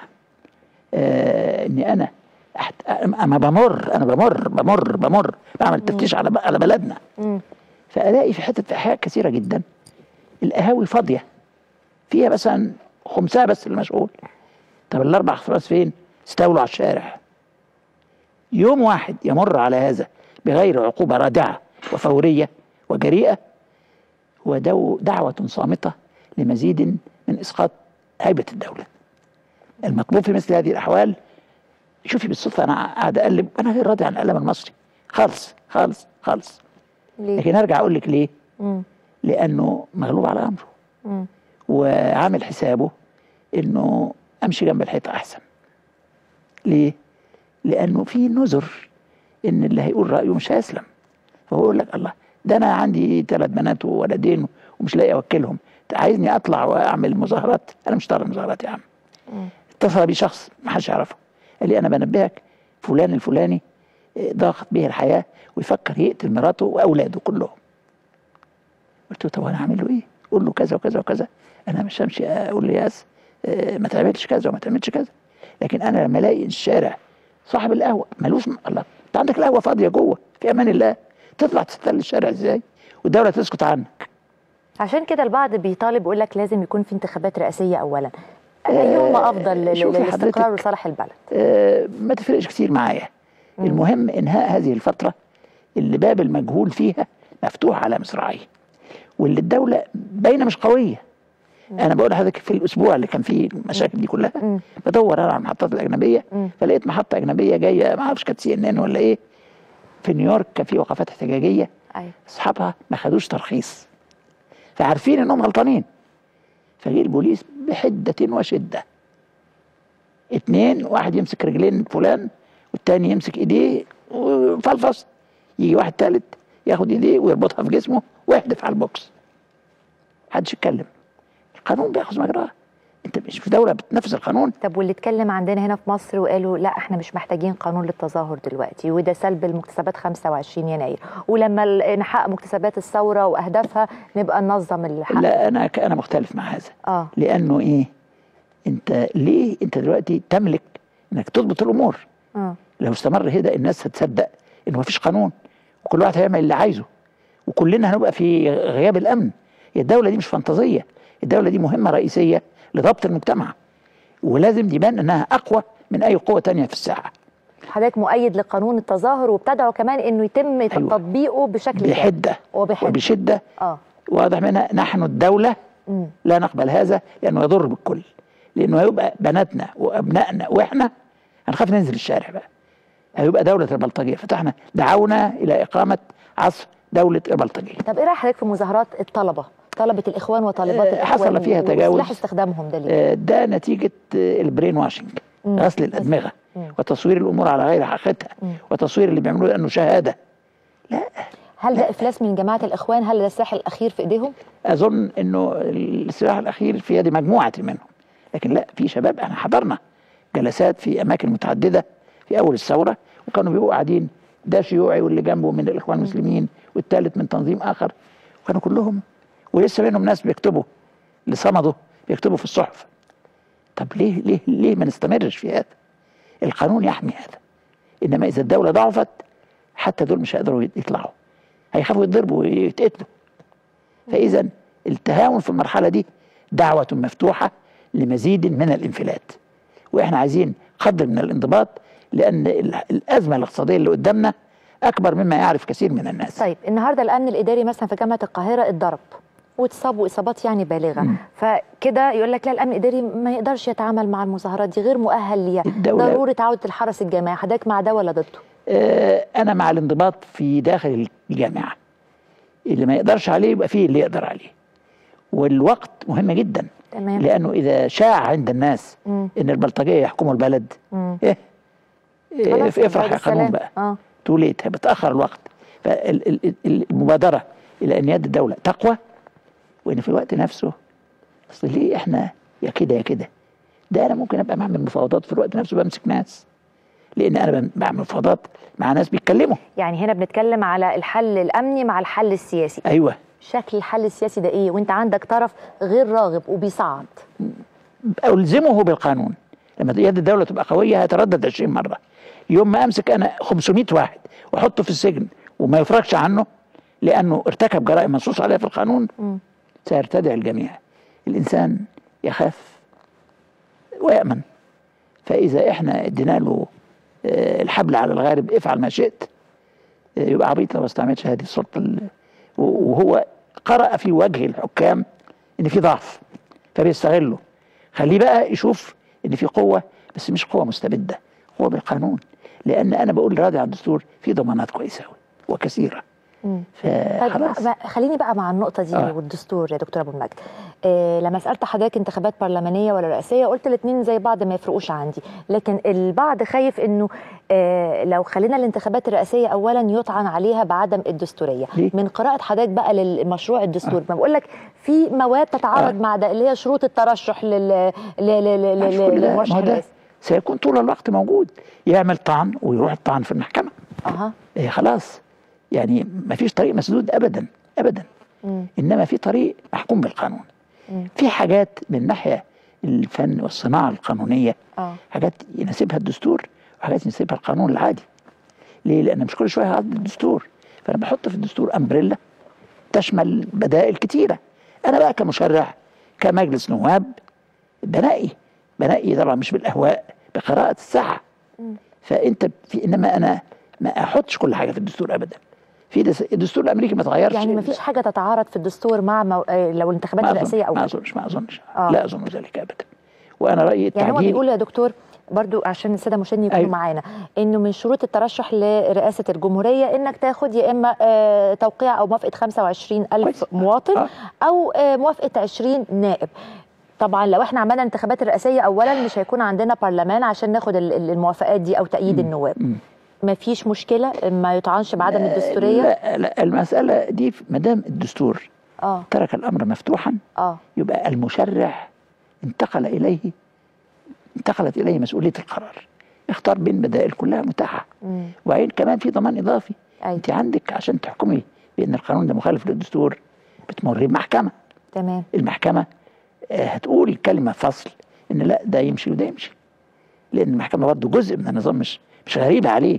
آه اني انا أحت... انا بمر انا بمر بمر بمر بعمل تفتيش على على بلدنا مم. فالاقي في حته في احياء كثيره جدا القهاوي فاضيه فيها مثلا خمسها بس اللي مشغول طب الاربع خمس فين؟ استولوا على الشارع يوم واحد يمر على هذا بغير عقوبه رادعه وفوريه وجريئه هو دو دعوه صامته لمزيد من اسقاط هيبه الدوله. المطلوب في مثل هذه الاحوال شوفي بالصدفه انا قاعد اقلب انا غير راضي عن القلم المصري خالص خالص خالص ليه لكن ارجع اقول لك ليه؟ مم. لانه مغلوب على امره مم. وعامل حسابه انه امشي جنب الحيطه احسن ليه لانه في نذر ان اللي هيقول رايه مش هيسلم فهو يقول لك الله ده انا عندي ثلاث بنات وولدين ومش لاقي اوكلهم أنت عايزني اطلع واعمل مظاهرات انا مش طالع مظاهرات يا عم مم. اتصل بي شخص ما حدش يعرفه قال لي انا بنبهك فلان الفلاني آه، ضاقت به الحياه ويفكر يقتل مراته واولاده كلهم قلت له طب انا هعمل له ايه؟ قول له كذا وكذا وكذا انا مش همشي اقول له ياس آه، ما تعملش كذا وما تعملش كذا لكن انا لما الاقي الشارع صاحب القهوه ملوش م- الله انت عندك القهوه فاضيه جوه في امان الله تطلع تستل الشارع ازاي؟ والدوله تسكت عنك عشان كده البعض بيطالب يقول لك لازم يكون في انتخابات رئاسيه اولا ايهما افضل لل- شوفي للاستقرار حضرتك. وصالح البلد آه، ما تفرقش كتير معايا المهم انهاء هذه الفتره اللي باب المجهول فيها مفتوح على مصراعيه واللي الدوله باينه مش قويه انا بقول لحضرتك في الاسبوع اللي كان فيه المشاكل دي كلها مم. بدور انا على المحطات الاجنبيه مم. فلقيت محطه اجنبيه جايه ما اعرفش كانت سي ان ان ولا ايه في نيويورك كان في وقفات احتجاجيه ايوه اصحابها ما خدوش ترخيص فعارفين انهم غلطانين فجه البوليس بحده وشده اتنين واحد يمسك رجلين فلان والتاني يمسك ايديه وفلفص يجي واحد تالت ياخد ايديه ويربطها في جسمه ويحدف على البوكس محدش يتكلم القانون بياخذ مجراه انت مش في دوله بتنفذ القانون طب واللي اتكلم عندنا هنا في مصر وقالوا لا احنا مش محتاجين قانون للتظاهر دلوقتي وده سلب المكتسبات 25 يناير ولما ال- نحقق مكتسبات الثوره واهدافها نبقى ننظم الحق لا انا انا مختلف مع هذا اه لانه ايه انت ليه انت دلوقتي تملك انك تضبط الامور اه لو استمر كده الناس هتصدق ان مفيش قانون وكل واحد هيعمل اللي عايزه وكلنا هنبقى في غياب الامن هي الدوله دي مش فانتازيه الدوله دي مهمه رئيسيه لضبط المجتمع ولازم يبان انها اقوى من اي قوه تانية في الساحه حضرتك مؤيد لقانون التظاهر وبتدعو كمان انه يتم أيوة. تطبيقه بشكل كامل. بحده وبحده وبشده اه واضح منها نحن الدوله مم. لا نقبل هذا لانه يضر بالكل لانه هيبقى بناتنا وابنائنا واحنا هنخاف ننزل الشارع بقى هيبقى دوله البلطجيه فتحنا دعونا الى اقامه عصر دوله البلطجيه طب ايه رايك حضرتك في مظاهرات الطلبه طلبه الاخوان وطالبات آه، الاخوان حصل فيها تجاوز. وسلاح استخدامهم ده ليه آه، ده نتيجه آه، البرين واشنج مم. غسل الادمغه مم. وتصوير الامور على غير حقيقتها مم. وتصوير اللي بيعملوه انه شهاده هل ده افلاس من جماعه الاخوان هل ده السلاح الاخير في ايديهم اظن انه السلاح الاخير في يد مجموعه منهم لكن لا في شباب احنا حضرنا جلسات في اماكن متعدده في اول الثوره وكانوا بيبقوا قاعدين ده شيوعي واللي جنبه من الاخوان المسلمين والثالث من تنظيم اخر وكانوا كلهم ولسه منهم ناس بيكتبوا اللي صمدوا بيكتبوا في الصحف طب ليه ليه ليه ما نستمرش في هذا؟ القانون يحمي هذا انما اذا الدوله ضعفت حتى دول مش هيقدروا يطلعوا هيخافوا يتضربوا ويتقتلوا فاذا التهاون في المرحله دي دعوه مفتوحه لمزيد من الانفلات واحنا عايزين قدر من الانضباط لان ال- الازمه الاقتصاديه اللي قدامنا اكبر مما يعرف كثير من الناس طيب النهارده الامن الاداري مثلا في جامعه القاهره اتضرب واتصابوا اصابات يعني بالغه مم. فكده يقول لك لا الامن الاداري ما يقدرش يتعامل مع المظاهرات دي غير مؤهل ليها الدولة- ضروره عوده الحرس الجامعي حضرتك مع ده ولا ضده آه، انا مع الانضباط في داخل الجامعه اللي ما يقدرش عليه يبقى فيه اللي يقدر عليه والوقت مهم جدا تمام لانه اذا شاع عند الناس مم. ان البلطجيه يحكموا البلد مم. ايه, إيه خلاص، افرح بعد يا قانون السلام. بقى اه توليت بتاخر الوقت فالمبادره الى ان يد الدوله تقوى وان في الوقت نفسه اصل ليه احنا يا كده يا كده ده انا ممكن ابقى بعمل مفاوضات في الوقت نفسه بمسك ناس لان انا بعمل مفاوضات مع ناس بيتكلموا يعني هنا بنتكلم على الحل الامني مع الحل السياسي ايوه شكل الحل السياسي ده ايه وانت عندك طرف غير راغب وبيصعد الزمه بالقانون لما يد الدوله تبقى قويه هيتردد 20 مره يوم ما امسك انا 500 واحد واحطه في السجن وما يفرجش عنه لانه ارتكب جرائم منصوص عليها في القانون م. سيرتدع الجميع الانسان يخاف ويامن فاذا احنا ادينا له آه، الحبل على الغارب افعل ما شئت آه، يبقى عبيط لو ما استعملش هذه السلطه ال- وهو قرأ في وجه الحكام ان في ضعف فبيستغله خليه بقى يشوف ان في قوه بس مش قوه مستبده قوه بالقانون لان انا بقول راضي على الدستور في ضمانات كويسه قوي وكثيره مم. طيب فخلاص ما- خليني بقى مع النقطة دي آه. والدستور يا دكتور أبو المجد آه لما سألت حضرتك انتخابات برلمانية ولا رئاسية قلت الاتنين زي بعض ما يفرقوش عندي لكن البعض خايف انه آه لو خلينا الانتخابات الرئاسية أولا يطعن عليها بعدم الدستورية ليه؟ من قراءة حضرتك بقى للمشروع الدستور ما بقول لك في مواد تتعارض آه. مع ده اللي هي شروط الترشح لل ل- ل- ل- مش ل- كل ده للمرشح ما هو ده الرئاسي سيكون طول الوقت موجود يعمل طعن ويروح الطعن في المحكمه اها إيه خلاص يعني ما فيش طريق مسدود ابدا ابدا مم. انما في طريق محكوم بالقانون مم. في حاجات من ناحيه الفن والصناعه القانونيه اه حاجات يناسبها الدستور وحاجات يناسبها القانون العادي ليه لان مش كل شويه هعدل الدستور فانا بحط في الدستور امبريلا تشمل بدائل كتيره انا بقى كمشرع كمجلس نواب بنقي بنقي طبعا مش بالاهواء بقراءه الساعه مم. فانت في انما انا ما احطش كل حاجه في الدستور ابدا في دس- الدستور الامريكي ما اتغيرش يعني ما فيش حاجة تتعارض في الدستور مع مو... آه لو الانتخابات ما أظن- الرئاسية أو ما لا. اظنش ما اظنش آه. لا اظن ذلك ابدا وانا رايي يعني هو التعديل بيقول يا دكتور برضو عشان الساده المشاهدين يكونوا أيوة. معانا انه من شروط الترشح لرئاسه الجمهوريه انك تاخد يا اما آه، توقيع او موافقه 25 الف كويس. مواطن آه. او آه، موافقه 20 نائب طبعا لو احنا عملنا الانتخابات الرئاسيه اولا مش هيكون عندنا برلمان عشان ناخد ال- ال- الموافقات دي او تأييد النواب مم. ما فيش مشكله ما يطعنش بعدم الدستوريه لا, لا المساله دي ما دام الدستور اه ترك الامر مفتوحا اه يبقى المشرع انتقل اليه انتقلت اليه مسؤوليه القرار اختار بين بدائل كلها متاحه مم. وبعدين كمان في ضمان اضافي أيوة. انت عندك عشان تحكمي بان القانون ده مخالف للدستور بتمر بمحكمه تمام المحكمه آه، هتقول كلمه فصل ان لا ده يمشي وده يمشي لان المحكمه برضه جزء من النظام مش مش غريبه عليه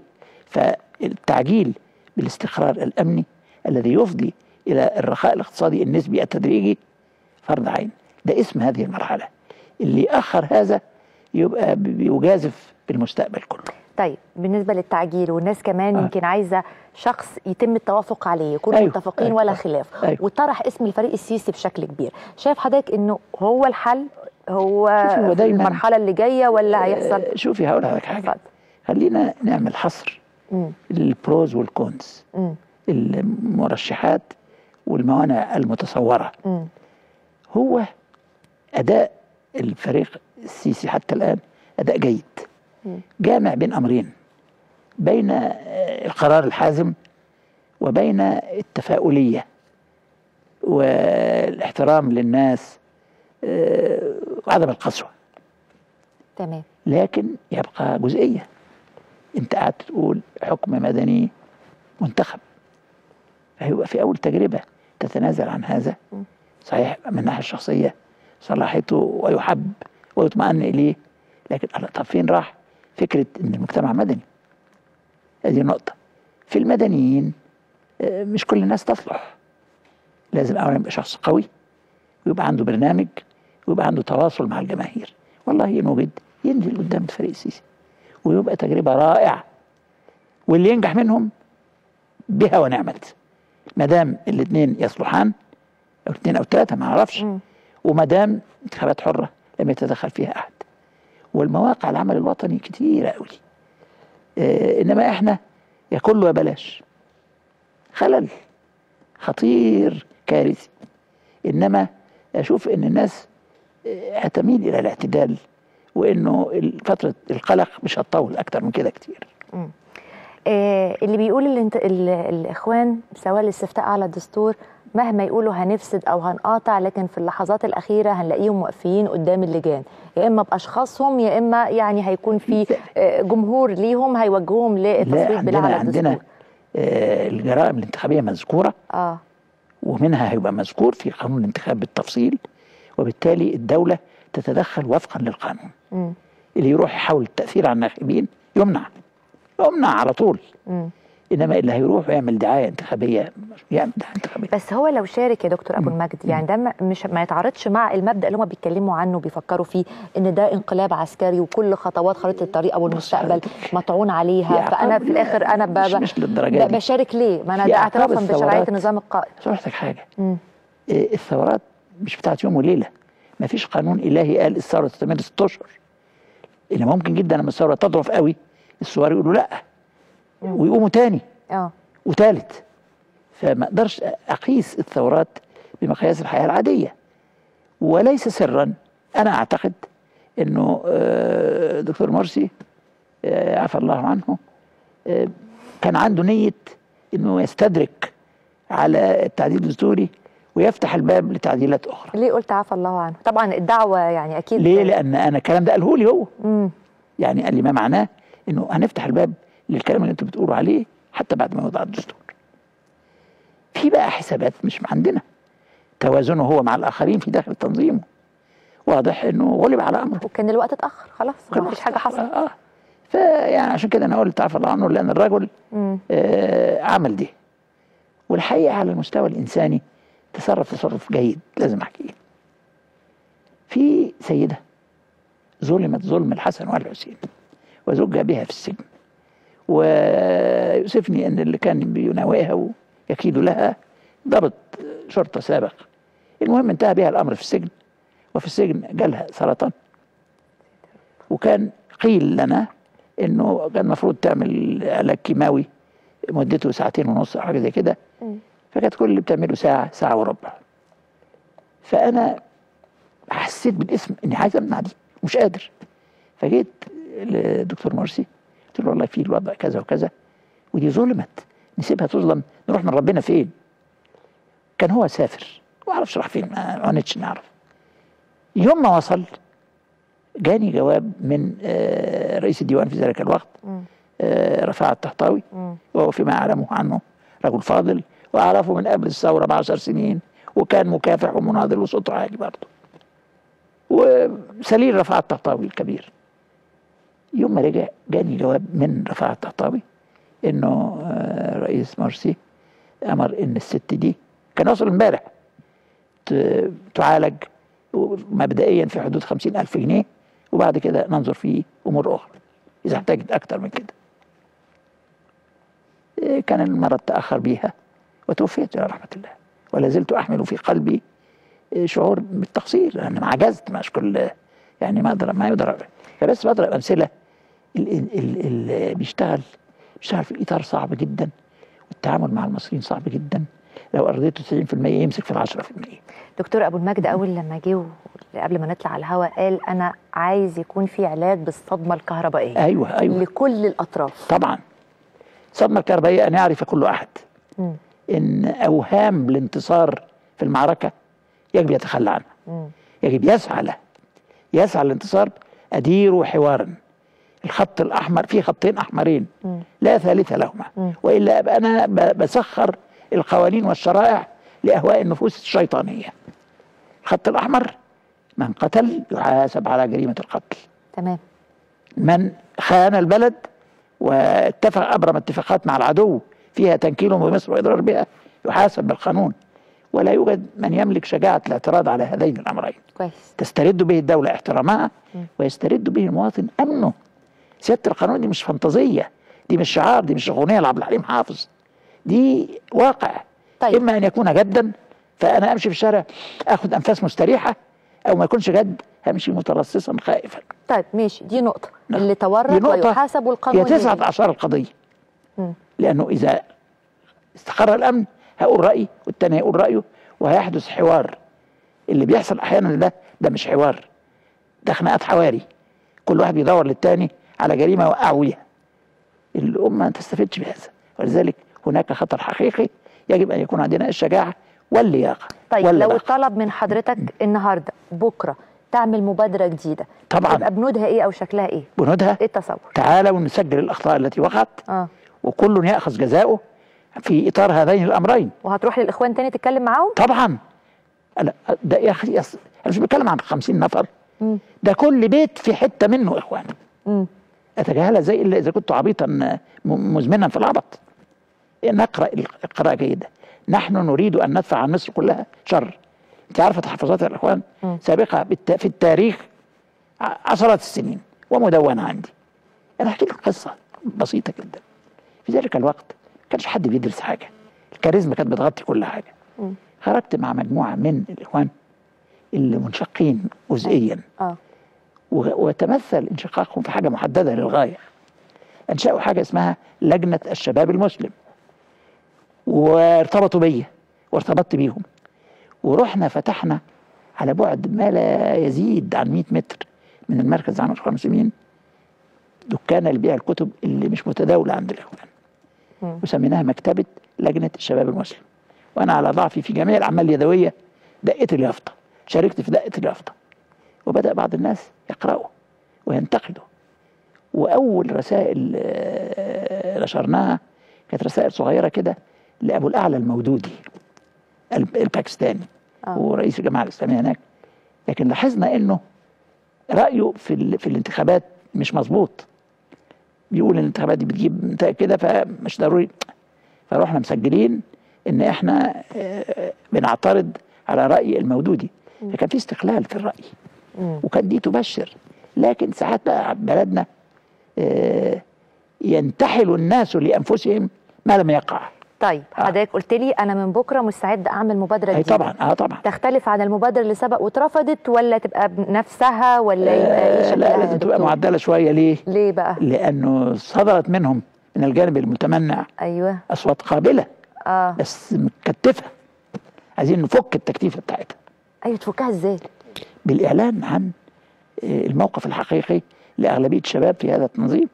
فالتعجيل بالاستقرار الامني الذي يفضي الى الرخاء الاقتصادي النسبي التدريجي فرض عين ده اسم هذه المرحله اللي اخر هذا يبقى بي- بيجازف بالمستقبل كله طيب بالنسبه للتعجيل والناس كمان آه. يمكن عايزه شخص يتم التوافق عليه يكونوا أيوة، متفقين أيوة، ولا خلاف أيوة. وطرح اسم الفريق السيسي بشكل كبير شايف حضرتك انه هو الحل هو شوفي، هو في دايماً- المرحله اللي جايه ولا هيحصل آه، شوفي هقول لحضرتك حاجه اتفضل خلينا نعمل حصر مم. للبروز والكونز مم. المرشحات والموانع المتصوره مم. هو اداء الفريق السيسي حتى الان اداء جيد مم. جامع بين امرين بين آه، القرار الحازم وبين التفاؤليه والاحترام للناس آه، وعدم القسوه تمام لكن يبقى جزئيه انت قاعد تقول حكم مدني منتخب فهيبقى في اول تجربه تتنازل عن هذا م. صحيح من الناحيه الشخصيه صلاحيته ويحب ويطمئن اليه لكن الله طب فين راح فكره ان المجتمع مدني هذه نقطه في المدنيين آه، مش كل الناس تصلح لازم اولا يبقى شخص قوي ويبقى عنده برنامج ويبقى عنده تواصل مع الجماهير والله إن وجد ينزل قدام الفريق السيسي ويبقى تجربه رائعه واللي ينجح منهم بها ونعمت ما دام الاثنين يصلحان او اثنين او ثلاثه ما اعرفش مم. وما دام انتخابات حره لم يتدخل فيها احد والمواقع العمل الوطني كتيره قوي آه انما احنا يا كله يا بلاش خلل خطير كارثي انما اشوف ان الناس آه، هتميل الى الاعتدال وانه فتره القلق مش هتطول اكتر من كده كتير مم. آه اللي بيقول الانت... ال... الاخوان سواء الاستفتاء على الدستور مهما يقولوا هنفسد او هنقاطع لكن في اللحظات الاخيره هنلاقيهم واقفين قدام اللجان يا اما باشخاصهم يا اما يعني هيكون في آه، جمهور ليهم هيوجهوهم لا للتصويت بلا عندنا على عندنا الدستور آه، الجرائم الانتخابيه مذكوره اه ومنها هيبقى مذكور في قانون الانتخاب بالتفصيل وبالتالي الدوله تتدخل وفقا للقانون مم. اللي يروح يحاول التاثير على الناخبين يمنع يمنع على طول مم. انما اللي هيروح ويعمل دعايه انتخابيه يعمل دعايه انتخابيه بس هو لو شارك يا دكتور ابو المجد يعني ده ما- مش ما يتعارضش مع المبدا اللي هم بيتكلموا عنه بيفكروا فيه ان ده انقلاب عسكري وكل خطوات خريطه الطريق او المستقبل حضرتك. مطعون عليها يا فانا عقاب في الاخر انا ب... مش, ب... مش للدرجه ب- دي بشارك ليه؟ ما انا في ده أعقاب اعترافا بشرعيه الثورات. النظام القائم صرحتك حاجه مم. إيه، الثورات مش بتاعت يوم وليله ما فيش قانون الهي قال الثوره تستمر ست اشهر اللي ممكن جدا لما الثوره تضعف قوي الثوار يقولوا لا ويقوموا تاني اه وتالت فما اقدرش اقيس الثورات بمقياس الحياه العاديه وليس سرا انا اعتقد انه آه، دكتور مرسي آه، عفى الله عنه آه، كان عنده نيه انه يستدرك على التعديل الدستوري ويفتح الباب لتعديلات اخرى ليه قلت عفى الله عنه؟ طبعا الدعوه يعني اكيد ليه لان انا الكلام ده قاله لي هو مم. يعني قال لي ما معناه انه هنفتح الباب للكلام اللي انتوا بتقولوا عليه حتى بعد ما يوضع الدستور في بقى حسابات مش عندنا توازنه هو مع الاخرين في داخل تنظيمه واضح انه غلب على امره وكان الوقت اتاخر خلاص ما فيش حاجه حصلت اه فيعني عشان كده انا قلت عفى الله عنه لان الرجل مم. آه عمل ده والحقيقه على المستوى الانساني تصرف تصرف جيد لازم احكيه في سيده ظلمت ظلم الحسن والحسين وزج بها في السجن ويؤسفني ان اللي كان بيناوئها ويكيد لها ضبط شرطه سابق المهم انتهى بها الامر في السجن وفي السجن جالها سرطان وكان قيل لنا انه كان المفروض تعمل علاج كيماوي مدته ساعتين ونص او حاجه زي كده مم. فكانت كل اللي بتعمله ساعه ساعه وربع فانا حسيت بالاسم اني عايز امنع دي ومش قادر فجيت للدكتور مرسي قلت له والله في الوضع كذا وكذا ودي ظلمت نسيبها تظلم نروح من ربنا فين كان هو سافر ما اعرفش راح فين ما عانتش نعرف يوم ما وصل جاني جواب من آه، رئيس الديوان في ذلك الوقت مم. آه، رفاعة الطهطاوي مم. وهو فيما أعلمه عنه رجل فاضل وأعرفه من قبل الثورة بعشر سنين وكان مكافح ومناضل وصوته عالي برضه وسليل رفاعة الطهطاوي الكبير يوم ما رجع جاني جواب من رفاعة الطهطاوي إنه آه، رئيس مرسي أمر إن الست دي كان وصل امبارح ت- تعالج مبدئيا في حدود خمسين ألف جنيه وبعد كده ننظر في أمور أخرى إذا احتاجت أكتر من كده إيه، كان المرض تأخر بيها وتوفيت إلى رحمة الله ولا زلت أحمل في قلبي إيه، شعور بالتقصير لأن عجزت مش كل يعني ما أقدر ما يقدر فبس بضرب أمثلة اللي اللي بيشتغل بيشتغل في إطار صعب جدا والتعامل مع المصريين صعب جدا لو أرضيته 90% يمسك في ال 10% دكتور ابو المجد اول لما جه و- قبل ما نطلع على الهواء قال انا عايز يكون في علاج بالصدمه الكهربائيه أيوه أيوه لكل الاطراف طبعا الصدمة الكهربائية أن يعرف كل أحد مم. ان اوهام الانتصار في المعركه يجب يتخلى عنها مم. يجب يسعى له يسعى للانتصار ادير حوارا الخط الاحمر في خطين احمرين مم. لا ثالث لهما مم. والا ابقى انا ب- بسخر القوانين والشرائع لاهواء النفوس الشيطانيه الخط الاحمر من قتل يحاسب على جريمه القتل تمام من خان البلد واتفق ابرم اتفاقات مع العدو فيها تنكيلهم بمصر واضرار بها يحاسب بالقانون ولا يوجد من يملك شجاعه الاعتراض على هذين الامرين كويس تسترد به الدوله احترامها مم. ويسترد به المواطن امنه سياده القانون دي مش فانتازيه دي مش شعار دي مش اغنيه لعبد الحليم حافظ دي واقع طيب. اما ان يكون جدا فانا امشي في الشارع اخد انفاس مستريحه او ما يكونش جد همشي مترصصا خائفا طيب ماشي دي نقطه نعم. اللي دي تورط نقطة ويحاسب هي والقانون تسعة يجي. أعشار القضية مم. لأنه إذا استقر الأمن هقول رأيي والتاني هيقول رأيه وهيحدث حوار اللي بيحصل أحيانا ده ده مش حوار ده خناقات حواري كل واحد بيدور للتاني على جريمة يوقعوا بيها الأمة ما تستفدش بهذا ولذلك هناك خطر حقيقي يجب ان يكون عندنا الشجاعه واللياقه طيب واللباقة. لو اتطلب من حضرتك النهارده بكره تعمل مبادره جديده طبعاً. يبقى بنودها ايه او شكلها ايه؟ بنودها ايه التصور؟ تعالوا نسجل الاخطاء التي وقعت اه وكل ياخذ جزاؤه في اطار هذين الامرين وهتروح للاخوان تاني تتكلم معاهم؟ طبعا أنا ده يا اخي يص- انا مش بتكلم عن 50 نفر مم. ده كل بيت في حته منه اخوان مم. اتجاهلها زي الا اذا كنت عبيطا م- مزمنا في العبط نقرا القراءه جيده نحن نريد ان ندفع عن مصر كلها شر انت عارفه تحفظات الاخوان مم. سابقه بالت- في التاريخ ع- عشرات السنين ومدونه عندي انا احكي لك قصه بسيطه جدا في ذلك الوقت ما كانش حد بيدرس حاجه الكاريزما كانت بتغطي كل حاجه مم. خرجت مع مجموعه من الاخوان اللي منشقين جزئيا اه و- وتمثل انشقاقهم في حاجه محدده للغايه. انشأوا حاجه اسمها لجنه الشباب المسلم. وارتبطوا بيا وارتبطت بيهم. ورحنا فتحنا على بعد ما لا يزيد عن 100 متر من المركز عام الاخوان المسلمين دكان لبيع الكتب اللي مش متداوله عند الاخوان. مم. وسميناها مكتبه لجنه الشباب المسلم. وانا على ضعفي في جميع الاعمال اليدويه دقيت اليافطه، شاركت في دقه اليافطه. وبدأ بعض الناس يقرأوا وينتقدوا وأول رسائل آه، نشرناها كانت رسائل صغيرة كده لأبو الأعلى المودودي الب- الباكستاني آه. ورئيس الجماعة الإسلامية هناك لكن لاحظنا إنه رأيه في, ال- في الانتخابات مش مظبوط بيقول الانتخابات دي بتجيب نتائج كده فمش ضروري فروحنا مسجلين ان احنا آه، بنعترض على راي المودودي فكان في استقلال في الراي مم. وكانت دي تبشر لكن ساعات بقى بلدنا آه، ينتحل الناس لانفسهم ما لم يقع طيب آه. حضرتك قلت لي انا من بكره مستعد اعمل مبادره اي جديده طبعا اه طبعا تختلف عن المبادره اللي سبق واترفضت ولا تبقى بنفسها ولا يبقى ايه آه شكلها لا يا لازم تبقى دكتور؟ معدله شويه ليه؟ ليه بقى؟ لانه صدرت منهم من الجانب المتمنع ايوه اصوات قابله اه بس متكتفه عايزين نفك التكتيفه بتاعتها ايوه تفكها ازاي؟ بالاعلان عن آه، الموقف الحقيقي لاغلبيه الشباب في هذا التنظيم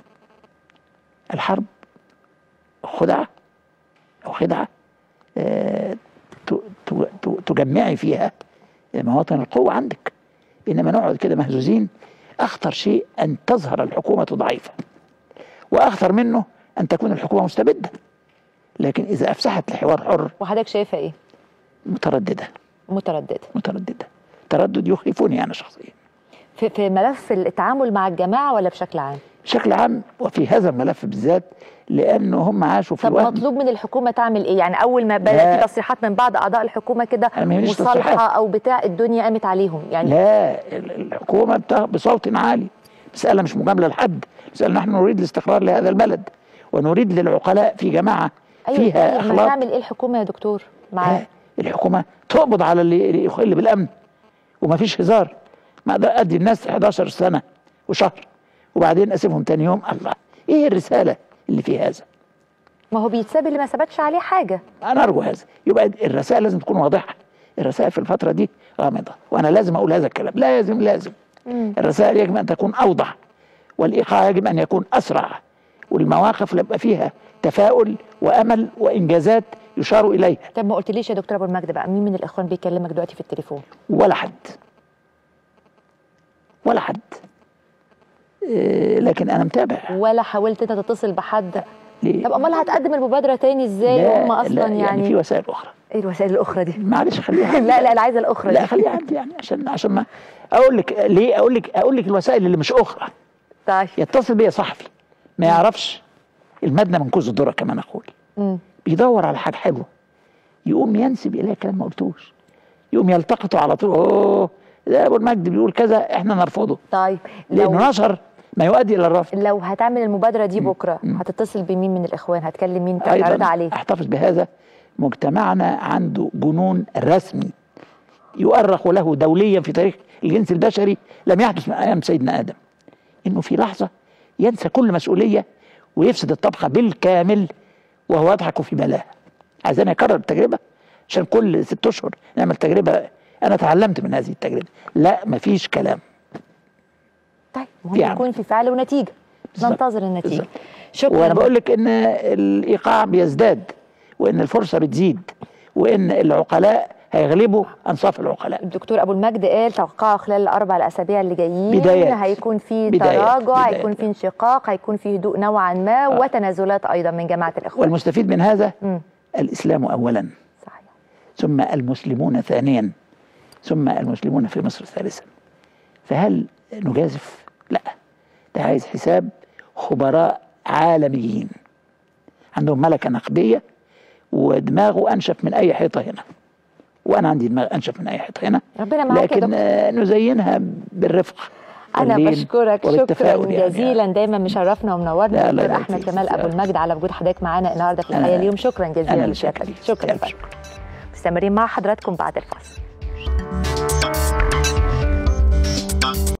الحرب خدعه او خدعه آه، ت- ت- ت- تجمعي فيها مواطن القوه عندك انما نقعد كده مهزوزين اخطر شيء ان تظهر الحكومه ضعيفه واخطر منه ان تكون الحكومه مستبده لكن اذا افسحت لحوار حر وحضرتك شايفه ايه؟ متردده متردده متردده تردد يخيفني انا شخصيا في, في ملف التعامل مع الجماعه ولا بشكل عام؟ بشكل عام وفي هذا الملف بالذات لانه هم عاشوا في طب وهم مطلوب من الحكومه تعمل ايه؟ يعني اول ما بدا لا. في تصريحات من بعض اعضاء الحكومه كده أنا ما يهمنيش مصالحه تصريحات. او بتاع الدنيا قامت عليهم يعني لا ال- الحكومه بتا- بصوت عالي مساله مش مجامله لحد مساله نحن نريد الاستقرار لهذا البلد ونريد للعقلاء في جماعه ايوه فيها طيب ما اخلاق تعمل ايه الحكومه يا دكتور؟ معاه لا، الحكومه تقبض على اللي اللي يخل بالامن وما فيش هزار ما اقدر ادي الناس 11 سنه وشهر وبعدين اسيبهم تاني يوم الله ايه الرساله اللي في هذا ما هو بيتساب اللي ما ثبتش عليه حاجه انا ارجو هذا يبقى الرسائل لازم تكون واضحه الرسائل في الفتره دي غامضه وانا لازم اقول هذا الكلام لازم لازم مم. الرسائل يجب ان تكون اوضح والايقاع يجب ان يكون اسرع والمواقف اللي يبقى فيها تفاؤل وامل وانجازات يشار اليها طب ما قلتليش يا دكتور ابو المجد بقى مين من الاخوان بيكلمك دلوقتي في التليفون؟ ولا حد ولا حد إيه لكن انا متابع ولا حاولت انت تتصل بحد ليه؟ طب امال هتقدم المبادره تاني ازاي لا، وهم اصلا لا يعني, في وسائل اخرى ايه الوسائل الاخرى دي؟ معلش خليها عندي. لا لا انا عايزه الاخرى لا دي خليها عندي يعني عشان عشان ما اقول لك ليه اقول لك اقول لك الوسائل اللي مش اخرى طيب يتصل بيا صحفي ما يعرفش المادة من كوز الذرة كما نقول مم. بيدور على حاجة حلوة يقوم ينسب إليها كلام ما قلتوش يقوم يلتقطوا على طول اوه ده ابو المجد بيقول كذا احنا نرفضه طيب لو لانه نشر ما يؤدي الى الرفض لو هتعمل المبادره دي بكره هتتصل بمين من الاخوان هتكلم مين تعرضها ايضا عليه احتفظ بهذا مجتمعنا عنده جنون رسمي يؤرخ له دوليا في تاريخ الجنس البشري لم يحدث من ايام سيدنا ادم انه في لحظه ينسى كل مسؤوليه ويفسد الطبخه بالكامل وهو يضحك في بلاه عايزين اكرر التجربه عشان كل ست اشهر نعمل تجربه انا تعلمت من هذه التجربه لا مفيش كلام طيب في مهم عمل. يكون في فعل ونتيجه بالظبط. ننتظر النتيجه بالظبط. شكرا وانا بقول لك ان الايقاع بيزداد وان الفرصه بتزيد وان العقلاء هيغلبوا انصاف العقلاء الدكتور ابو المجد قال توقعوا خلال الاربع الاسابيع اللي جايين بدايات. هيكون في بدايات. تراجع بدايات. هيكون في انشقاق هيكون في هدوء نوعا ما آه. وتنازلات ايضا من جماعه الاخوان والمستفيد من هذا مم. الاسلام اولا صحيح ثم المسلمون ثانيا ثم المسلمون في مصر ثالثا فهل نجازف؟ لا ده عايز حساب خبراء عالميين عندهم ملكة نقدية ودماغه أنشف من أي حيطة هنا وأنا عندي دماغ أنشف من أي حيطة هنا ربنا معاك يا لكن دكتور آه، نزينها بالرفق انا واللين بشكرك شكرا والتفاؤل يعني. جزيلا دايما مشرفنا ومنورنا لا، الله دكتور يبارك احمد فيك. كمال ابو لا. المجد على وجود حضرتك معانا النهارده في أنا- الحياه اليوم شكرا جزيلا أنا اللي لسيادتك شاكر ليك. شكرا ألف مستمرين مع حضراتكم بعد الفاصل